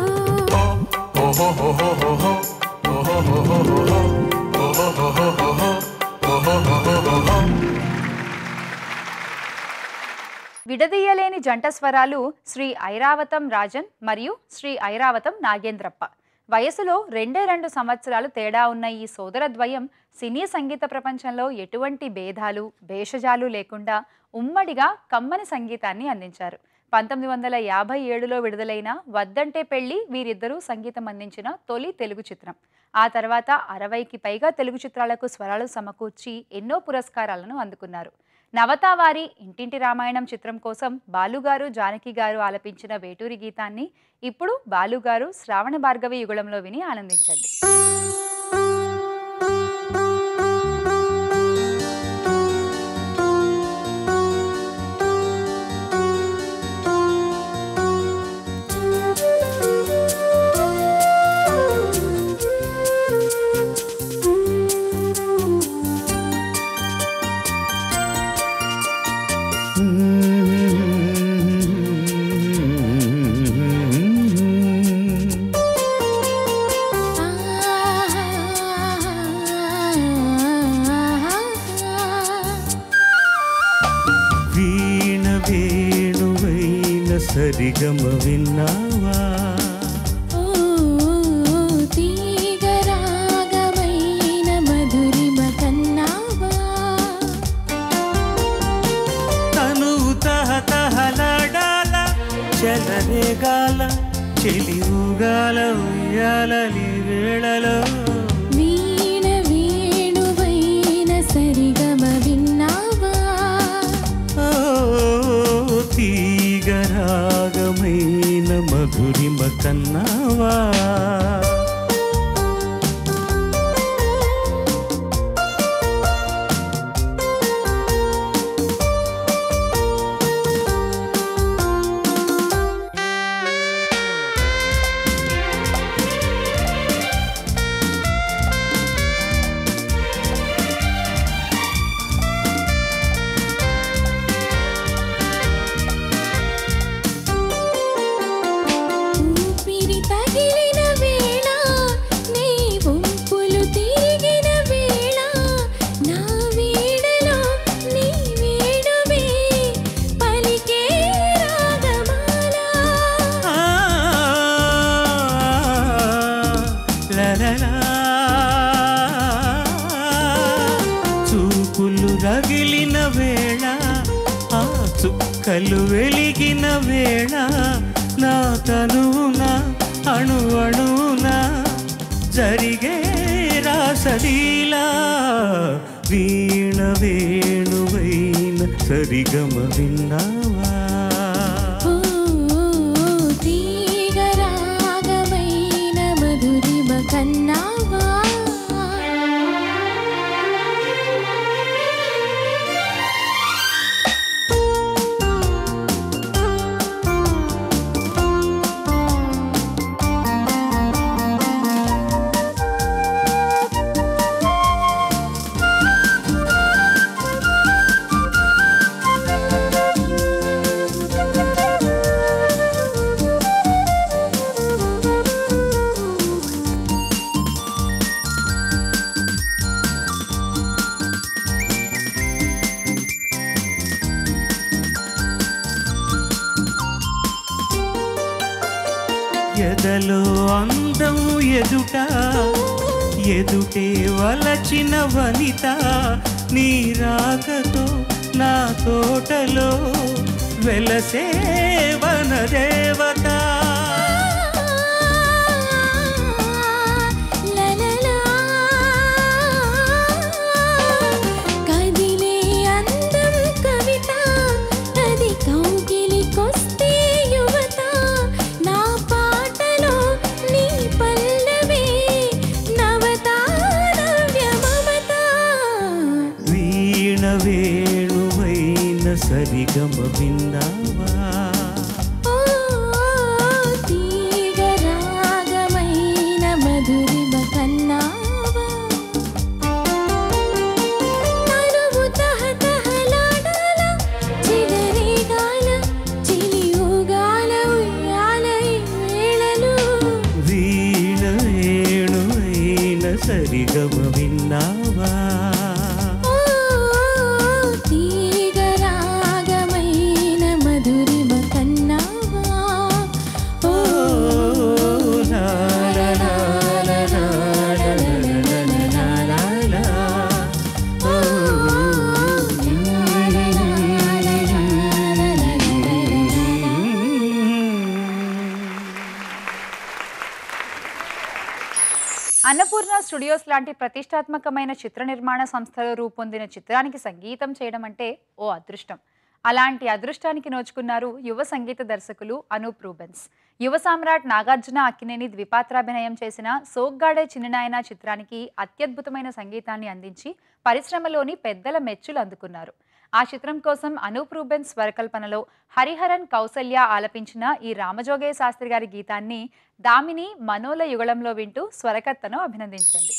విడదీయలేని జంట స్వరాలు శ్రీ ఐరావతం రాజన్ మరియు శ్రీ ఐరావతం నాగేంద్రప్ప వయసులో రెండే రెండు సంవత్సరాలు తేడా ఉన్న ఈ సోదరద్వయం సినీ సంగీత ప్రపంచంలో ఎటువంటి భేదాలు భేషజాలు లేకుండా ఉమ్మడిగా కమ్మని సంగీతాన్ని అందించారు పంతొమ్మిది వందల యాభై ఏడులో విడుదలైన వద్దంటే పెళ్లి వీరిద్దరూ సంగీతం అందించిన తొలి తెలుగు చిత్రం ఆ తర్వాత అరవైకి పైగా తెలుగు చిత్రాలకు స్వరాలు సమకూర్చి ఎన్నో పురస్కారాలను అందుకున్నారు నవతావారి ఇంటింటి రామాయణం చిత్రం కోసం బాలుగారు జానకి గారు ఆలపించిన వేటూరి గీతాన్ని ఇప్పుడు బాలుగారు శ్రావణ భార్గవి యుగళంలో విని ఆనందించండి వీణ వేణువైన సరిగమ విన్నావా ఓ తీగరాగమైన మధురిమ కన్నావా తను తహతహలాడాల చెలరేగాల చెలి ఊగాల ఉయ్యాల నీ వేళలో నీ కన్నావా ఊపిరి తగిలిన వేళ నీ వంపులు తిరిగిన వేళ నా వీడలో నీ వేణువే పలికే రాగమాల ఆ, లలలా. చూపులు రగిలిన వేళ ఆ చుక్కలు వెలిగిన వేళ నా తనువున అణు అణువున జరిగే రాసలీలా వీణ వేణువైన సరిగమ విన్నావా ఓ తీగ రాగమైన మధురిమ కన్నావా ఎదలో అందం ఎదుట ఎదుటే వలచిన వనిత నీ రాకతో నా తోటలో వెలసే వనదేవత లలలా కదిలే అందం కవిత అది కౌగిలికొస్తే యువత నా పాటలో నీ పల్లవి నవత నవ్య మమత వీణ వేణువైన సరిగమ విన్నావా ఓ తీగ రాగమైన మధురిమ కన్నావా తనువు తహతహలాడాల చిగరేగాల చిలి ఊగాల ఉయ్యాల ఈ వేళలో వీణ వేణువైన సరిగమ విన్నావా ఓ తీగ రాగమైన మధురిమ కన్నావా ఓ లా లా లా లా లా లా లా లా లా లా. అన్నపూర్ణ స్టూడియోస్ లాంటి ప్రతిష్టాత్మకమైన చిత్ర నిర్మాణ సంస్థలో రూపొందిన చిత్రానికి సంగీతం చేయడం అంటే ఓ అదృష్టం అలాంటి అదృష్టానికి నోచుకున్నారు యువ సంగీత దర్శకులు అనూప్ రూబెన్స్ యువ సామ్రాట్ నాగార్జున అక్కినేని ద్విపాత్రాభినయం చేసిన సోగ్గాడే చిన్ననాయన చిత్రానికి అత్యద్భుతమైన సంగీతాన్ని అందించి పరిశ్రమలోని పెద్దల మెచ్చులు అందుకున్నారు ఆ చిత్రం కోసం అనూప్ రూబెన్స్ స్వరకల్పనలో హరిహరన్ కౌసల్య ఆలపించిన ఈ రామజోగయ్య శాస్త్రి గారి గీతాన్ని దామిని మనోల యుగళంలో వింటూ స్వరకర్తను అభినందించండి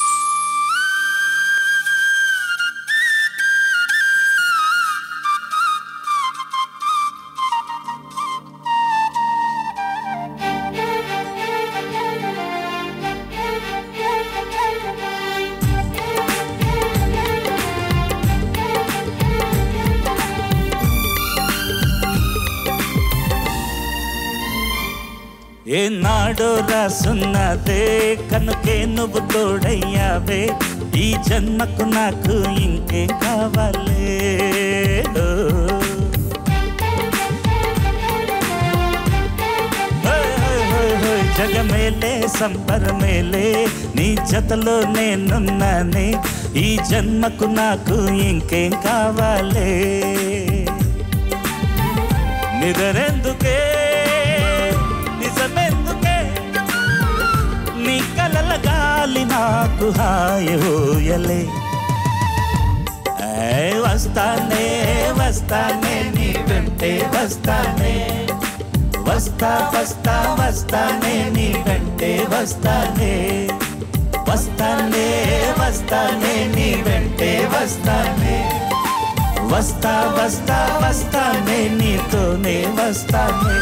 ఏనాడో రాసున్నదే కనుకే నువ్వు తోడయ్యావే ఈ జన్మకు నాకు ఇంకేం కావాలే ఓ. హోయ్ హోయ్ హోయ్ హోయ్ జగమేలే సంపరమేలే నీ జతలో నేనున్నానే ఈ జన్మకు నాకు ఇంకేం కావాలే నిదరెందుకే నిజమెందుకే గాలి నాకు హాయలే వస్తానే వస్తానే నీ వెంటే వస్తానే వస్తా వస్తా వస్తానే నీ వెంటే వస్తానే వస్తానే వస్తానే నీ వెంటే వస్తానే వస్తా వస్తా వస్తానే నీతోనే వస్తానే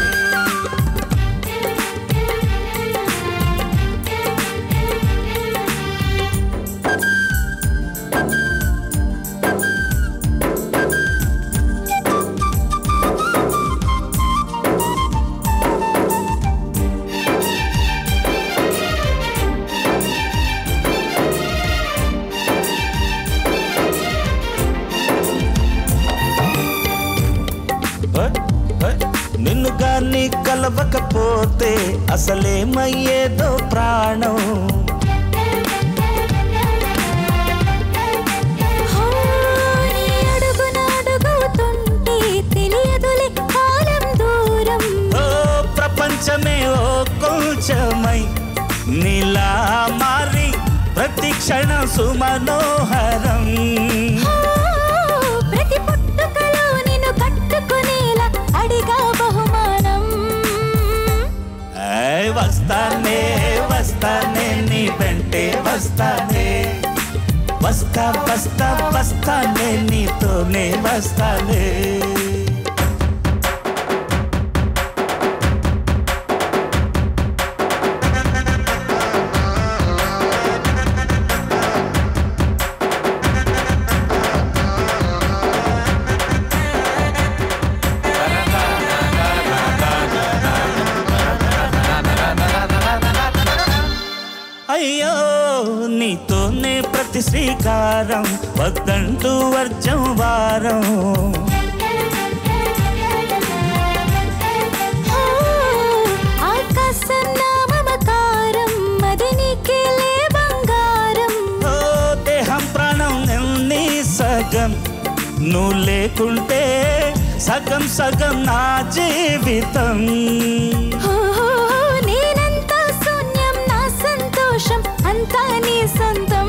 హ? హ? నిన్ను గాని కలవకపోతే అసలేమయ్యేదో ప్రాణం హో, నీ అడుగున అడుగుతుంటే తెలియదులే కాలం దూరం ఓ ప్రపంచమే ఓ కొంచెమై నీలా మారి ప్రతి క్షణం సుమనోహరం హో, ప్రతి పుట్టుకలో నిన్ను కట్టుకునేలా అడిగా బహుమానం ఏయ్ వస్తానే వస్తానే నీ వెంటే వస్తానే వస్తా వస్తా వస్తానే నీతోనే వస్తానే అయ్యో నీతోనే ప్రతి శ్రీకారం వద్దంటూ వర్జం వారం హో, ఆకాశం నా మమకారం అది నీకేలే బంగారం ఓ దేహం ప్రాణం నీ సగం నువ్వు లేకుంటే సగం సగం నా జీవితం హో, హో, హో, నేనంతా శూన్యం నా సంతోషం అంతా నీ సొంతం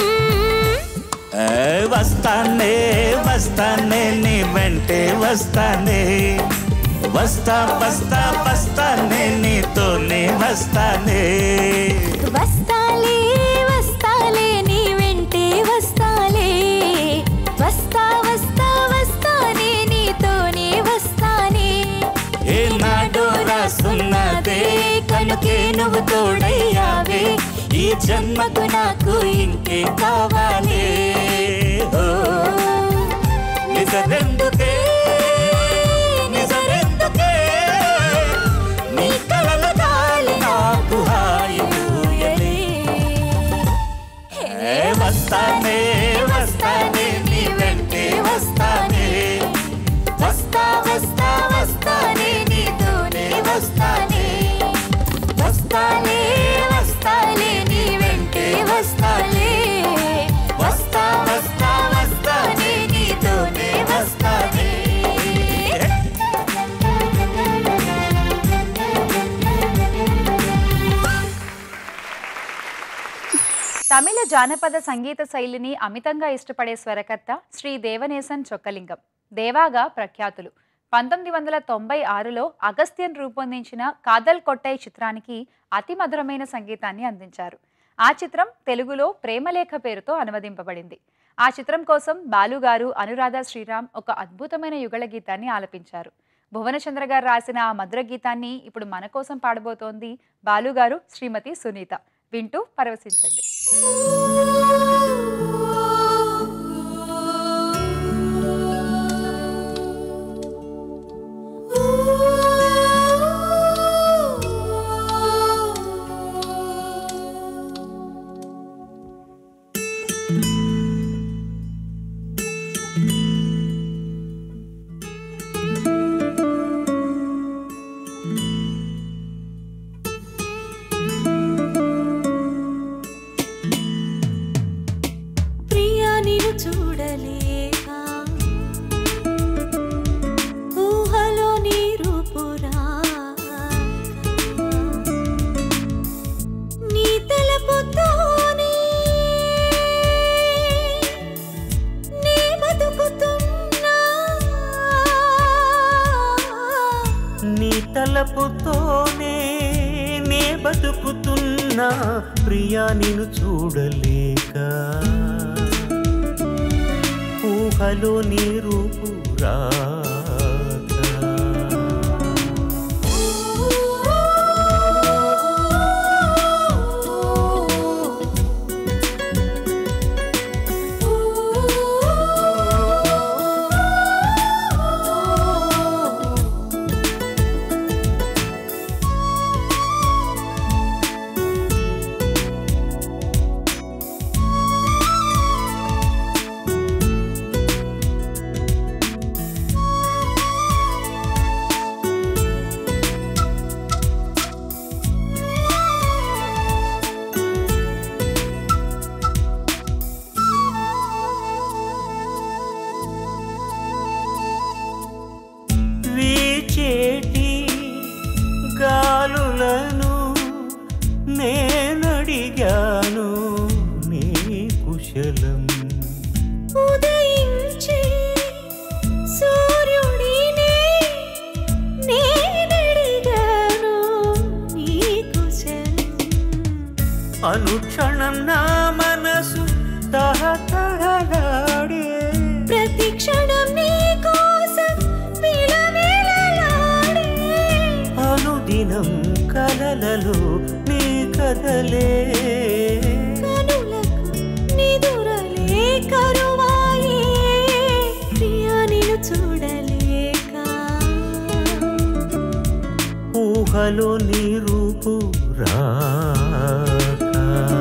ఏయ్ వస్తానే వస్తానే నీ వెంటే వస్తానే వస్తా వస్తా వస్తానే నీతోనే వస్తానే వస్తాలే వస్తాలే నీ వెంటే వస్తాలే వస్తా వస్తా వస్తానే నీతోనే వస్తానే ఏనాడో రాసున్నదే కనుకే నువ్వు తోడయ్యావే ఈ జన్మకు నాకు ఇంకే కావాలి ఓ, నిజరెందుకే నిజరెందుకే నీ కలల గాలి నాకు హాయి ఊయలే. ఏ వస్తానే వస్తానే నీ వెంటే వస్తానే వస్తా వస్తా వస్తానే నీతోనే వస్తానే వస్తానే వస్తాలే నీ వెంటే వస్తాలే వస్తా వస్తా వస్తానే నీతోనే వస్తానే తమిళ జానపద సంగీత శైలిని అమితంగా ఇష్టపడే స్వరకర్త శ్రీ దేవనేసన్ చొక్కలింగం దేవాగా ప్రఖ్యాతులు పంతొమ్మిది వందల తొంభై ఆరులో అగస్త్యన్ రూపొందించిన కాదల్ కొట్టై చిత్రానికి అతి మధురమైన సంగీతాన్ని అందించారు ఆ చిత్రం తెలుగులో ప్రేమలేఖ పేరుతో అనువదింపబడింది ఆ చిత్రం కోసం బాలుగారు అనురాధ శ్రీరామ్ ఒక అద్భుతమైన యుగళ గీతాన్ని ఆలపించారు భువనచంద్ర గారు రాసిన ఆ మధుర గీతాన్ని ఇప్పుడు మన కోసం పాడబోతోంది బాలుగారు శ్రీమతి సునీత వింటూ పరవశించండి ఓ తలపుతోనే నే బతుకుతున్నా ప్రియా నిన్ను చూడలేక ఊహలో నీ రూపు రాక వీచేటి గాలులను నేనడిగాను నీ కుశలం ఉదయించే సూర్యుడినే నేనడిగాను నీ కుశలం అనుక్షణం నా మనసు తహతహలాడే ప్రతి క్షణం నీ కోసం విలవిలలాడే అనుదినం కలలలో నీ కదలే కనులకు నిదురలే కరువాయే ప్రియా నిన్ను చూడలేక ఊహలో నీ రూపు రాక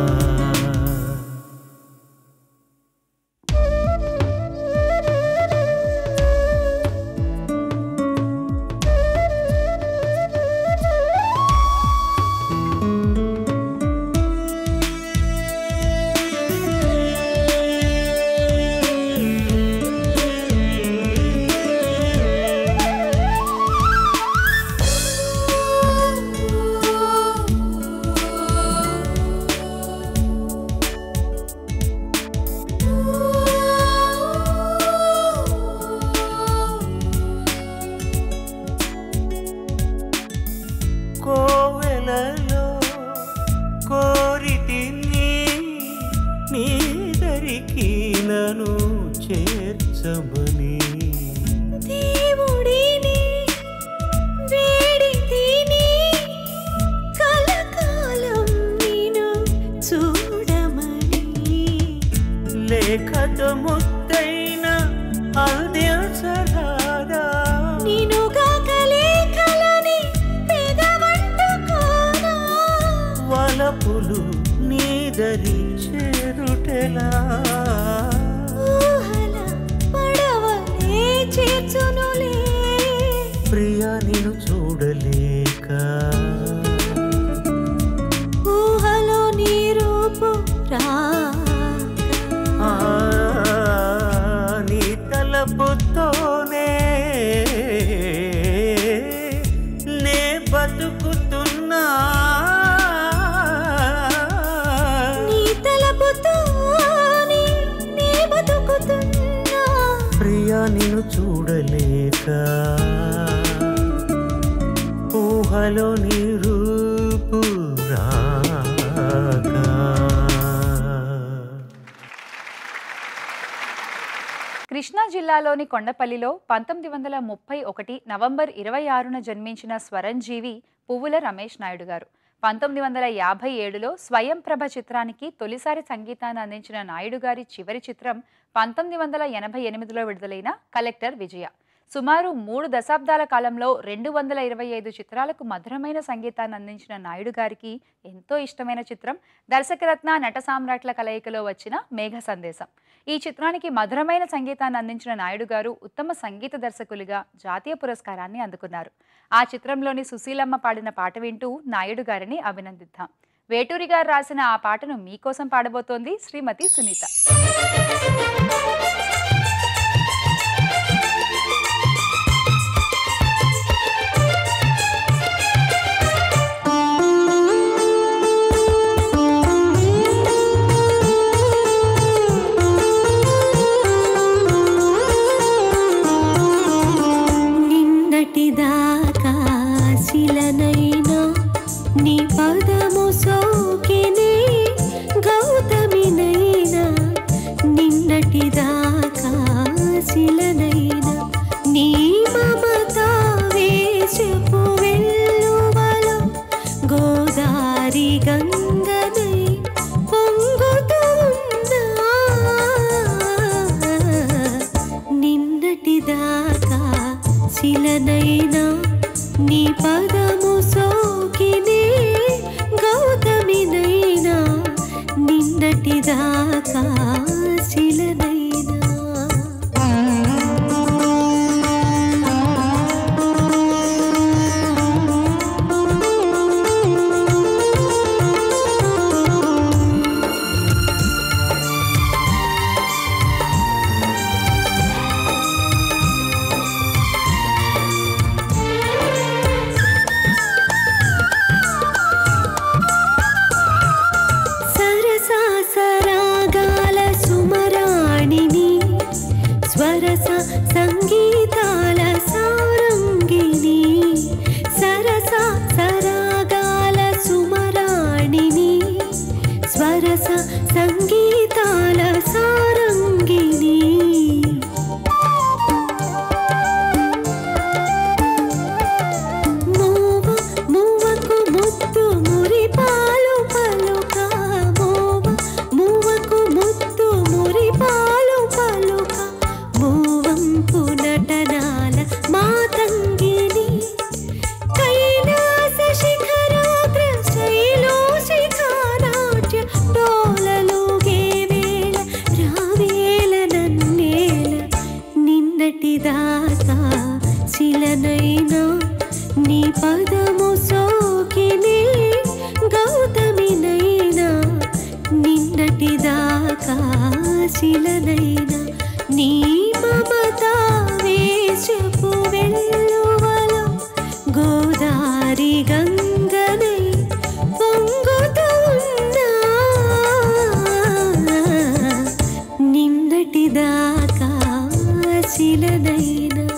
కోవెలలో కోరితిని నీ దరికి నన్ను చేర్చమని దేవుడిని వేడితిని కలకాలం నిన్ను చూడమని లేఖతో ముద్దైన అందించరాదా నిన్నుగా కలేకలని పెదవంటుకోనా వలపులు నీదరి చేరుటెలా ఊహల పడవలే చేర్చునులే ప్రియా నిన్ను చూడలేక ఊహలో నీ రూపు రాక ఆ, నీ తలపుతోనే నే బతుకుతున్నా నీ తలపుతోనే నీ బతుకుతున్నా ప్రియా నిన్ను చూడలేక ఊహలో నీ రూపు రాక కృష్ణా జిల్లాలోని కొండపల్లిలో పంతొమ్మిది వందల ముప్పై ఒకటి నవంబర్ ఇరవై ఆరున జన్మించిన స్వరంజీవి పువ్వుల రమేష్ నాయుడు గారు పంతొమ్మిది వందల యాభై ఏడులో స్వయం ప్రభ చిత్రానికి తొలిసారి సంగీతాన్ని అందించిన నాయుడు గారి చివరి చిత్రం పంతొమ్మిది వందల ఎనభై ఎనిమిదిలో విడుదలైన కలెక్టర్ విజయ సుమారు మూడు దశాబ్దాల కాలంలో రెండు వందల ఇరవై ఐదు చిత్రాలకు మధురమైన సంగీతాన్ని అందించిన నాయుడు గారికి ఎంతో ఇష్టమైన చిత్రం దర్శకరత్న నట సామ్రాట్ల కలయికలో వచ్చిన మేఘ సందేశం ఈ చిత్రానికి మధురమైన సంగీతాన్ని అందించిన నాయుడు గారు ఉత్తమ సంగీత దర్శకులుగా జాతీయ పురస్కారాన్ని అందుకున్నారు ఆ చిత్రంలోని సుశీలమ్మ పాడిన పాట వింటూ నాయుడు గారిని అభినందిద్దాం వేటూరి గారు రాసిన ఆ పాటను మీకోసం పాడబోతోంది శ్రీమతి సునీత నిన్నటి దాకా శిల నిన్నటిదాకా శిలనైనా నీ పదము సోకినే గౌతమినైనా నిన్నటిదాకా శిలనైనా సరసా సరాగాల సుమరాణిని స్వరస సంగీతాల సారంగిని సరస సరాగాల సుమరాణిని స్వరస సంగీతాల సారంగిని మూవ మూవకు ముద్దు మురిపాలు పలుక మూవ మూవకు ముద్దు మురిపాలు పలుక మూవంపు నటనాల మాతంగిని కైలాస శిఖరాగ్ర శైలో శిఖరాజ్య డోలలుగే వేళ రావేల నన్నేల నిన్నటిదాకా శిలనైనా నీ పదము సోకినే గౌతమినైనా నిన్నటిదాకా శిలనైనా నీ మమత వేషపు వెల్లువలో గోదారి గంగనై పొంగుతూ ఉన్నా నిన్నటిదాకా శిలనైనా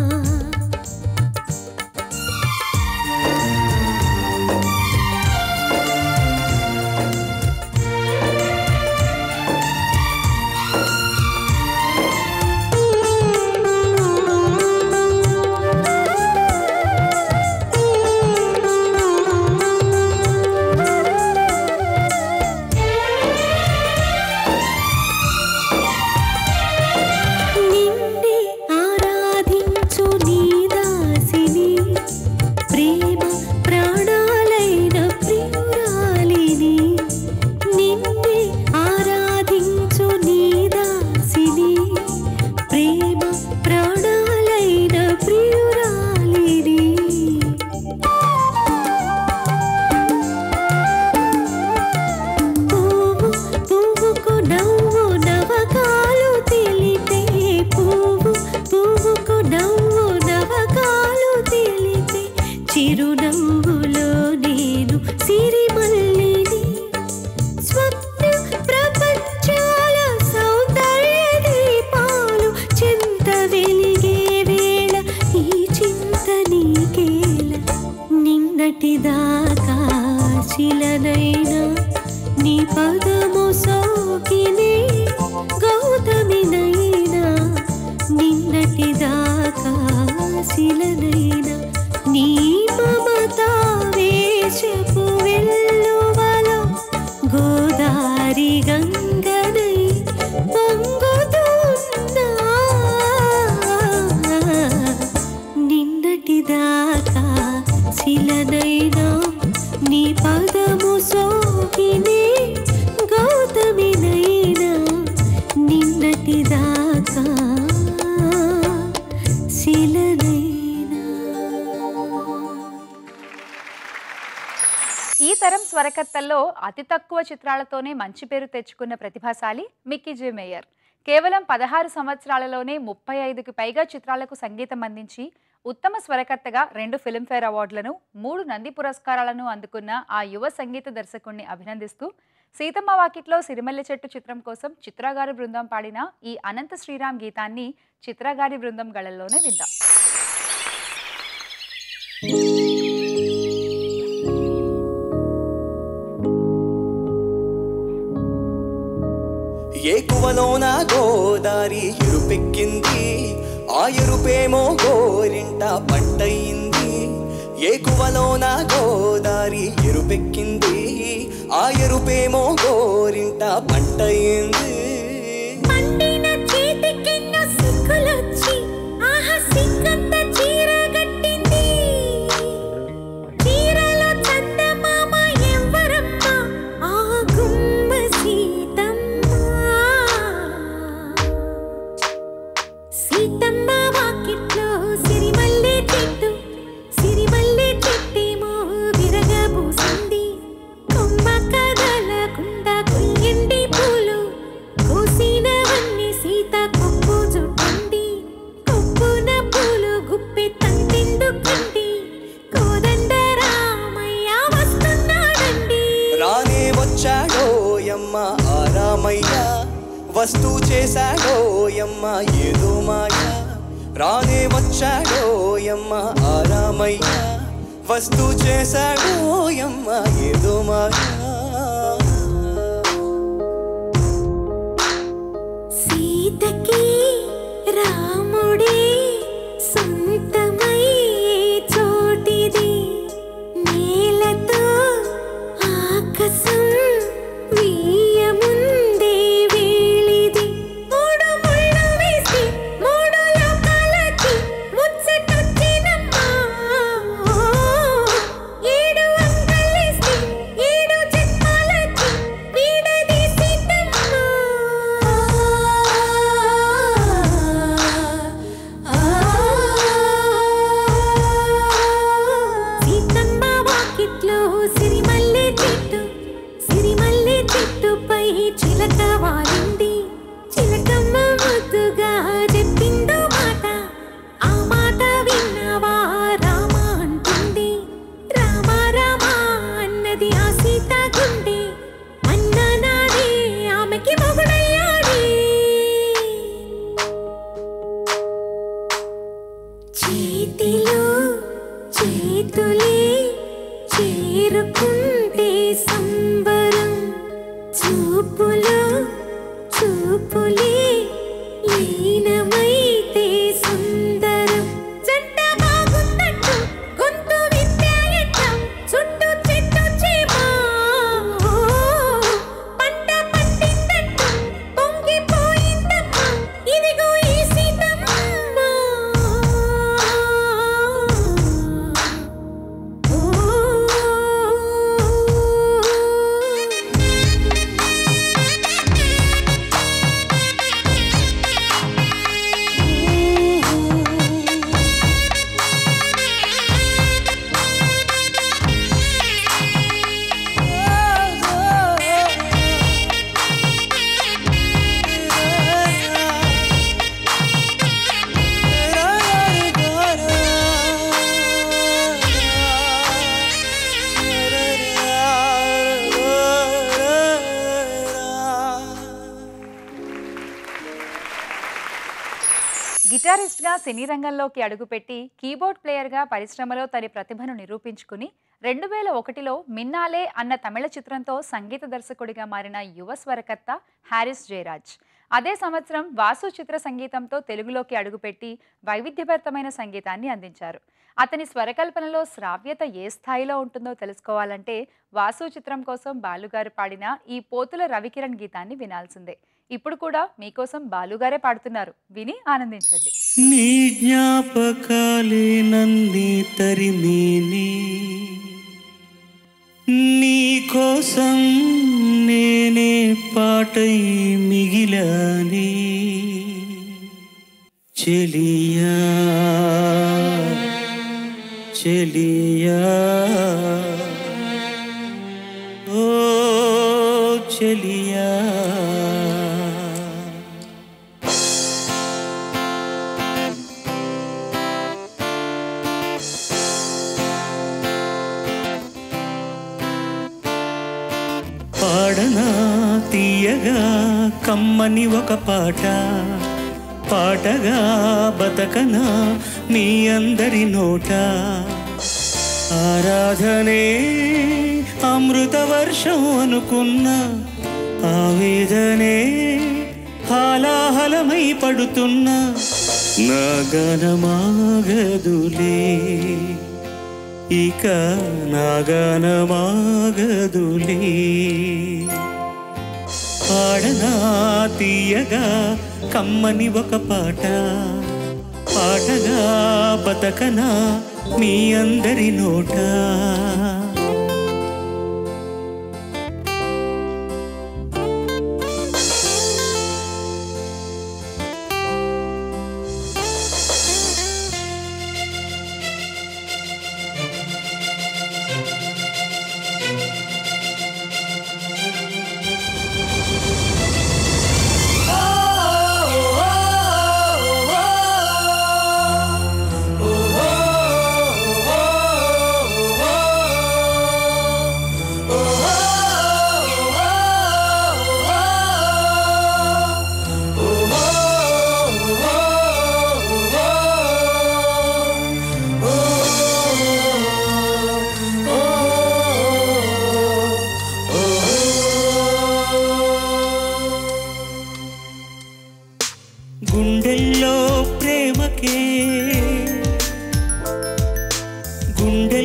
నిన్నే ఆరాధించు నీ దాసిని ప్రేమ ప్రాణాలైన ప్రియురాలిని నిన్నే ఆరాధించు నీ దాసిని ప్రేమ ప్రాణాలైన ప్రియురాలిని పువ్వు పువ్వుకు నవ్వు నవకాలు తెలిపే పువ్వు పువ్వుకు నవ్వు నవకాలు తెలిపే చిరునవ్వులో నేను సిరిమల్లిని స్వప్న ప్రపంచాల సౌందర్య దీపాలు చింత వెలిగే వేళ ఈ చింత నీకేల నిన్నటిదాకా శిలనైనా నీ పదము సోకినే గౌతమినైనా నిన్నటిదాకా శిలనైనా నీ మమత వేషపు వెల్లువలో గోదారి గంగనై పొంగుతున్నా నిన్నటిదాకా శిలనైనా నీ పదము సోకినే గౌతమినైనా నిన్నటిదాకా శిలనైనా ఈ తరం స్వరకర్తల్లో అతి తక్కువ చిత్రాలతోనే మంచి పేరు తెచ్చుకున్న ప్రతిభాశాలి మిక్కీ జే మేయర్ కేవలం పదహారు సంవత్సరాలలోనే ముప్పై ఐదుకి పైగా చిత్రాలకు సంగీతం అందించి ఉత్తమ స్వరకర్తగా రెండు ఫిల్మ్ఫేర్ అవార్డులను మూడు నంది పురస్కారాలను అందుకున్న ఆ యువ సంగీత దర్శకుణ్ణి అభినందిస్తూ సీతమ్మ వాకిట్లో సిరిమల్లె చెట్టు చిత్రం కోసం చిత్రగారి బృందం పాడిన ఈ అనంత శ్రీరామ్ గీతాన్ని చిత్రగారి బృందం గళల్లోనే విందాం ఏకువలోన గోదారి ఎరుపెక్కింది ఆ ఎరుపేమో గోరింట పంటయింది ఏకువలోన గోదారి ఎరుపెక్కింది ఆ ఎరుపేమో గోరింట పంటయింది పండిన చేతికెన్నో సిగ్గులొచ్చి రానే వచ్చాడోయమ్మ ఆరామయ్య వస్తూ చేశాడోయమ్మ ఏదో మాయా సీతకి రాముడే సొంతమై చోటిది నేలతో ఆకాశం వీయముందే వేళిది మూడు ముళ్ళు వేసి మూడు లోకాలకి ముచ్చటొచ్చినమ్మా ఏడు అంకలేసి ఏడు జన్మాలకి వీడదీసినమ్మా సీతమ్మ వాకిట్లో సిరిమల్లె చెట్టు సిరిమల్లె చెట్టుపై చిలక వాలింది చిలకమ్మ ముద్దుగా చెప్పిందో మాట ఆ మాట విన్నవా రామ అంటుంది రామ రామ అన్నది ఆ సీత గుండె అన్న నాడే ఆమెకి మొగుడయ్యాడే చేతిలో చేతులే చేరుకుంటే సంబరం చూపులో చూపులే లీనమైతే సుందరం జంట బాగుందట్టు గొంతు విద్యాయట చుట్టూ చెట్టు చేమా పంట పండిందట్టు పొంగిపోయిందమ్మా ఇదిగో ఈ సీతమ్మ గిటారిస్ట్గా సినీ రంగంలోకి అడుగుపెట్టి కీబోర్డ్ ప్లేయర్గా పరిశ్రమలో తన ప్రతిభను నిరూపించుకుని రెండు వేల ఒకటిలో మిన్నాలే అన్న తమిళ చిత్రంతో సంగీత దర్శకుడిగా మారిన యువ స్వరకర్త హారిస్ జయరాజ్ అదే సంవత్సరం వాసు చిత్ర సంగీతంతో తెలుగులోకి అడుగుపెట్టి వైవిధ్యభరితమైన సంగీతాన్ని అందించారు అతని స్వరకల్పనలో శ్రావ్యత ఏ స్థాయిలో ఉంటుందో తెలుసుకోవాలంటే వాసు చిత్రం కోసం బాలుగారు పాడిన ఈ పోతుల రవికిరణ్ గీతాన్ని వినాల్సిందే ఇప్పుడు కూడా మీకోసం బాలుగారే పాడుతున్నారు విని ఆనందించండి నీ జ్ఞాపకాలే నన్ని తరిమేని నీ కోసం నేనే పాటై మిగిలాని చెలియా చెలియా ఓ చెలియా పాడనా తీయగా కమ్మని ఒక పాట పాటగా బతకనా మీ అందరి నోట ఆరాధనే అమృత వర్షం అనుకున్న ఆవేదనే హాలాహలమై పడుతున్న నా గనమాగదులే ఇక నాగనమాగదులే పాడనా తీయగా కమ్మని ఒక పాట పాటగా బతకనా మీ అందరి నోట ఓ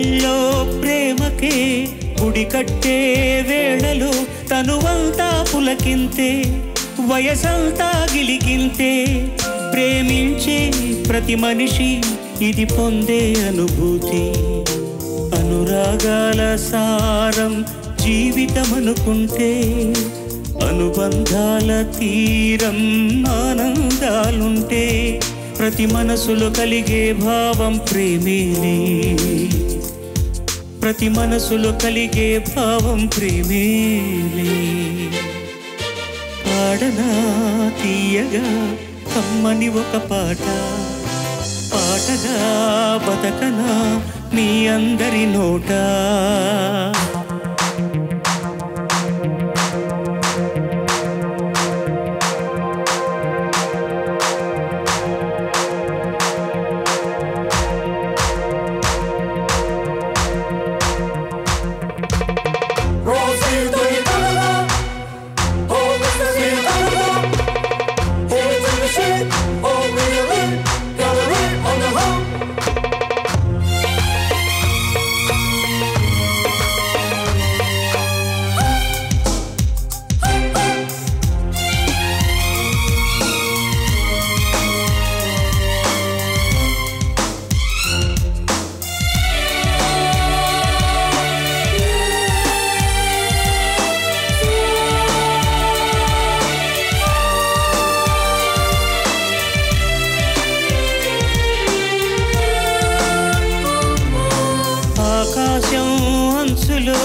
గుండెల్లో ప్రేమకే గుడి కట్టే వేళలో తనువంతా పులకింతే వయసంతా గిలిగింతే ప్రేమించే ప్రతి మనిషి ఇది పొందే అనుభూతి అనురాగాల సారం జీవితం అనుకుంటే అనుబంధాల తీరం ఆనందాలుంటే ప్రతి మనసులో కలిగే భావం ప్రేమేనే ప్రతి మనసులో కలిగే భావం ప్రేమేలే పాడనా తీయగా కమ్మని ఒక పాట పాటగా బతకనా మీ అందరి నోట ఆకాశం అంచులో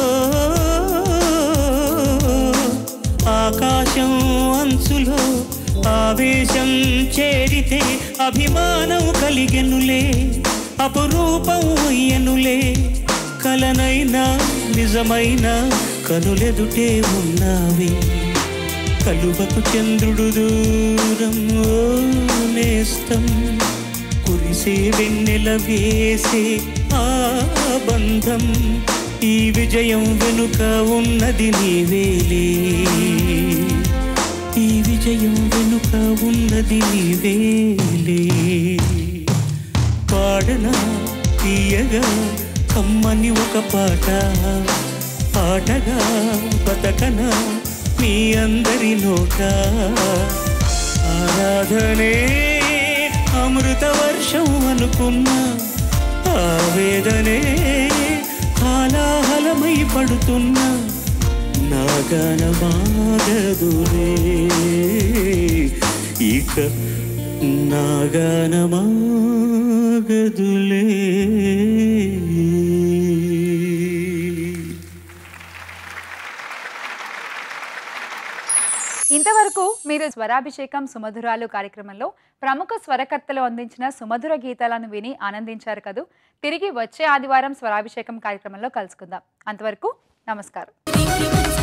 ఆకాశం అంచులో ఆవేశం చేరితే అభిమానం కలిగెనులే అపురూపం అయ్యనులే కలనైనా నిజమైన కనులెదుటే ఉన్నావి కలువకు చంద్రుడు దూరం ఓ నేస్తం కురిసే వెన్నెల వేసే ఆ బంధం ఈ విజయం వెనుక ఉన్నది నీవేలే ఈ విజయం వెనుక ఉన్నది నీవేలే పాడనా తీయగా కమ్మని ఒక పాట పాటగా బతకనా మీ అందరి నోట ఆరాధనే అమృత వర్షం అనుకున్నా ఆవేదనే హాలాహలమై పడుతున్నా నాగానమాగదులే ఇక నాగానమాగదులే ఇంతవరకు మీరు స్వరాభిషేకం సుమధురాలు కార్యక్రమంలో ప్రముఖ స్వరకర్తలు అందించిన సుమధుర గీతాలను విని ఆనందించారు కదూ తిరిగి వచ్చే ఆదివారం స్వరాభిషేకం కార్యక్రమంలో కలుసుకుందాం అంతవరకు నమస్కారం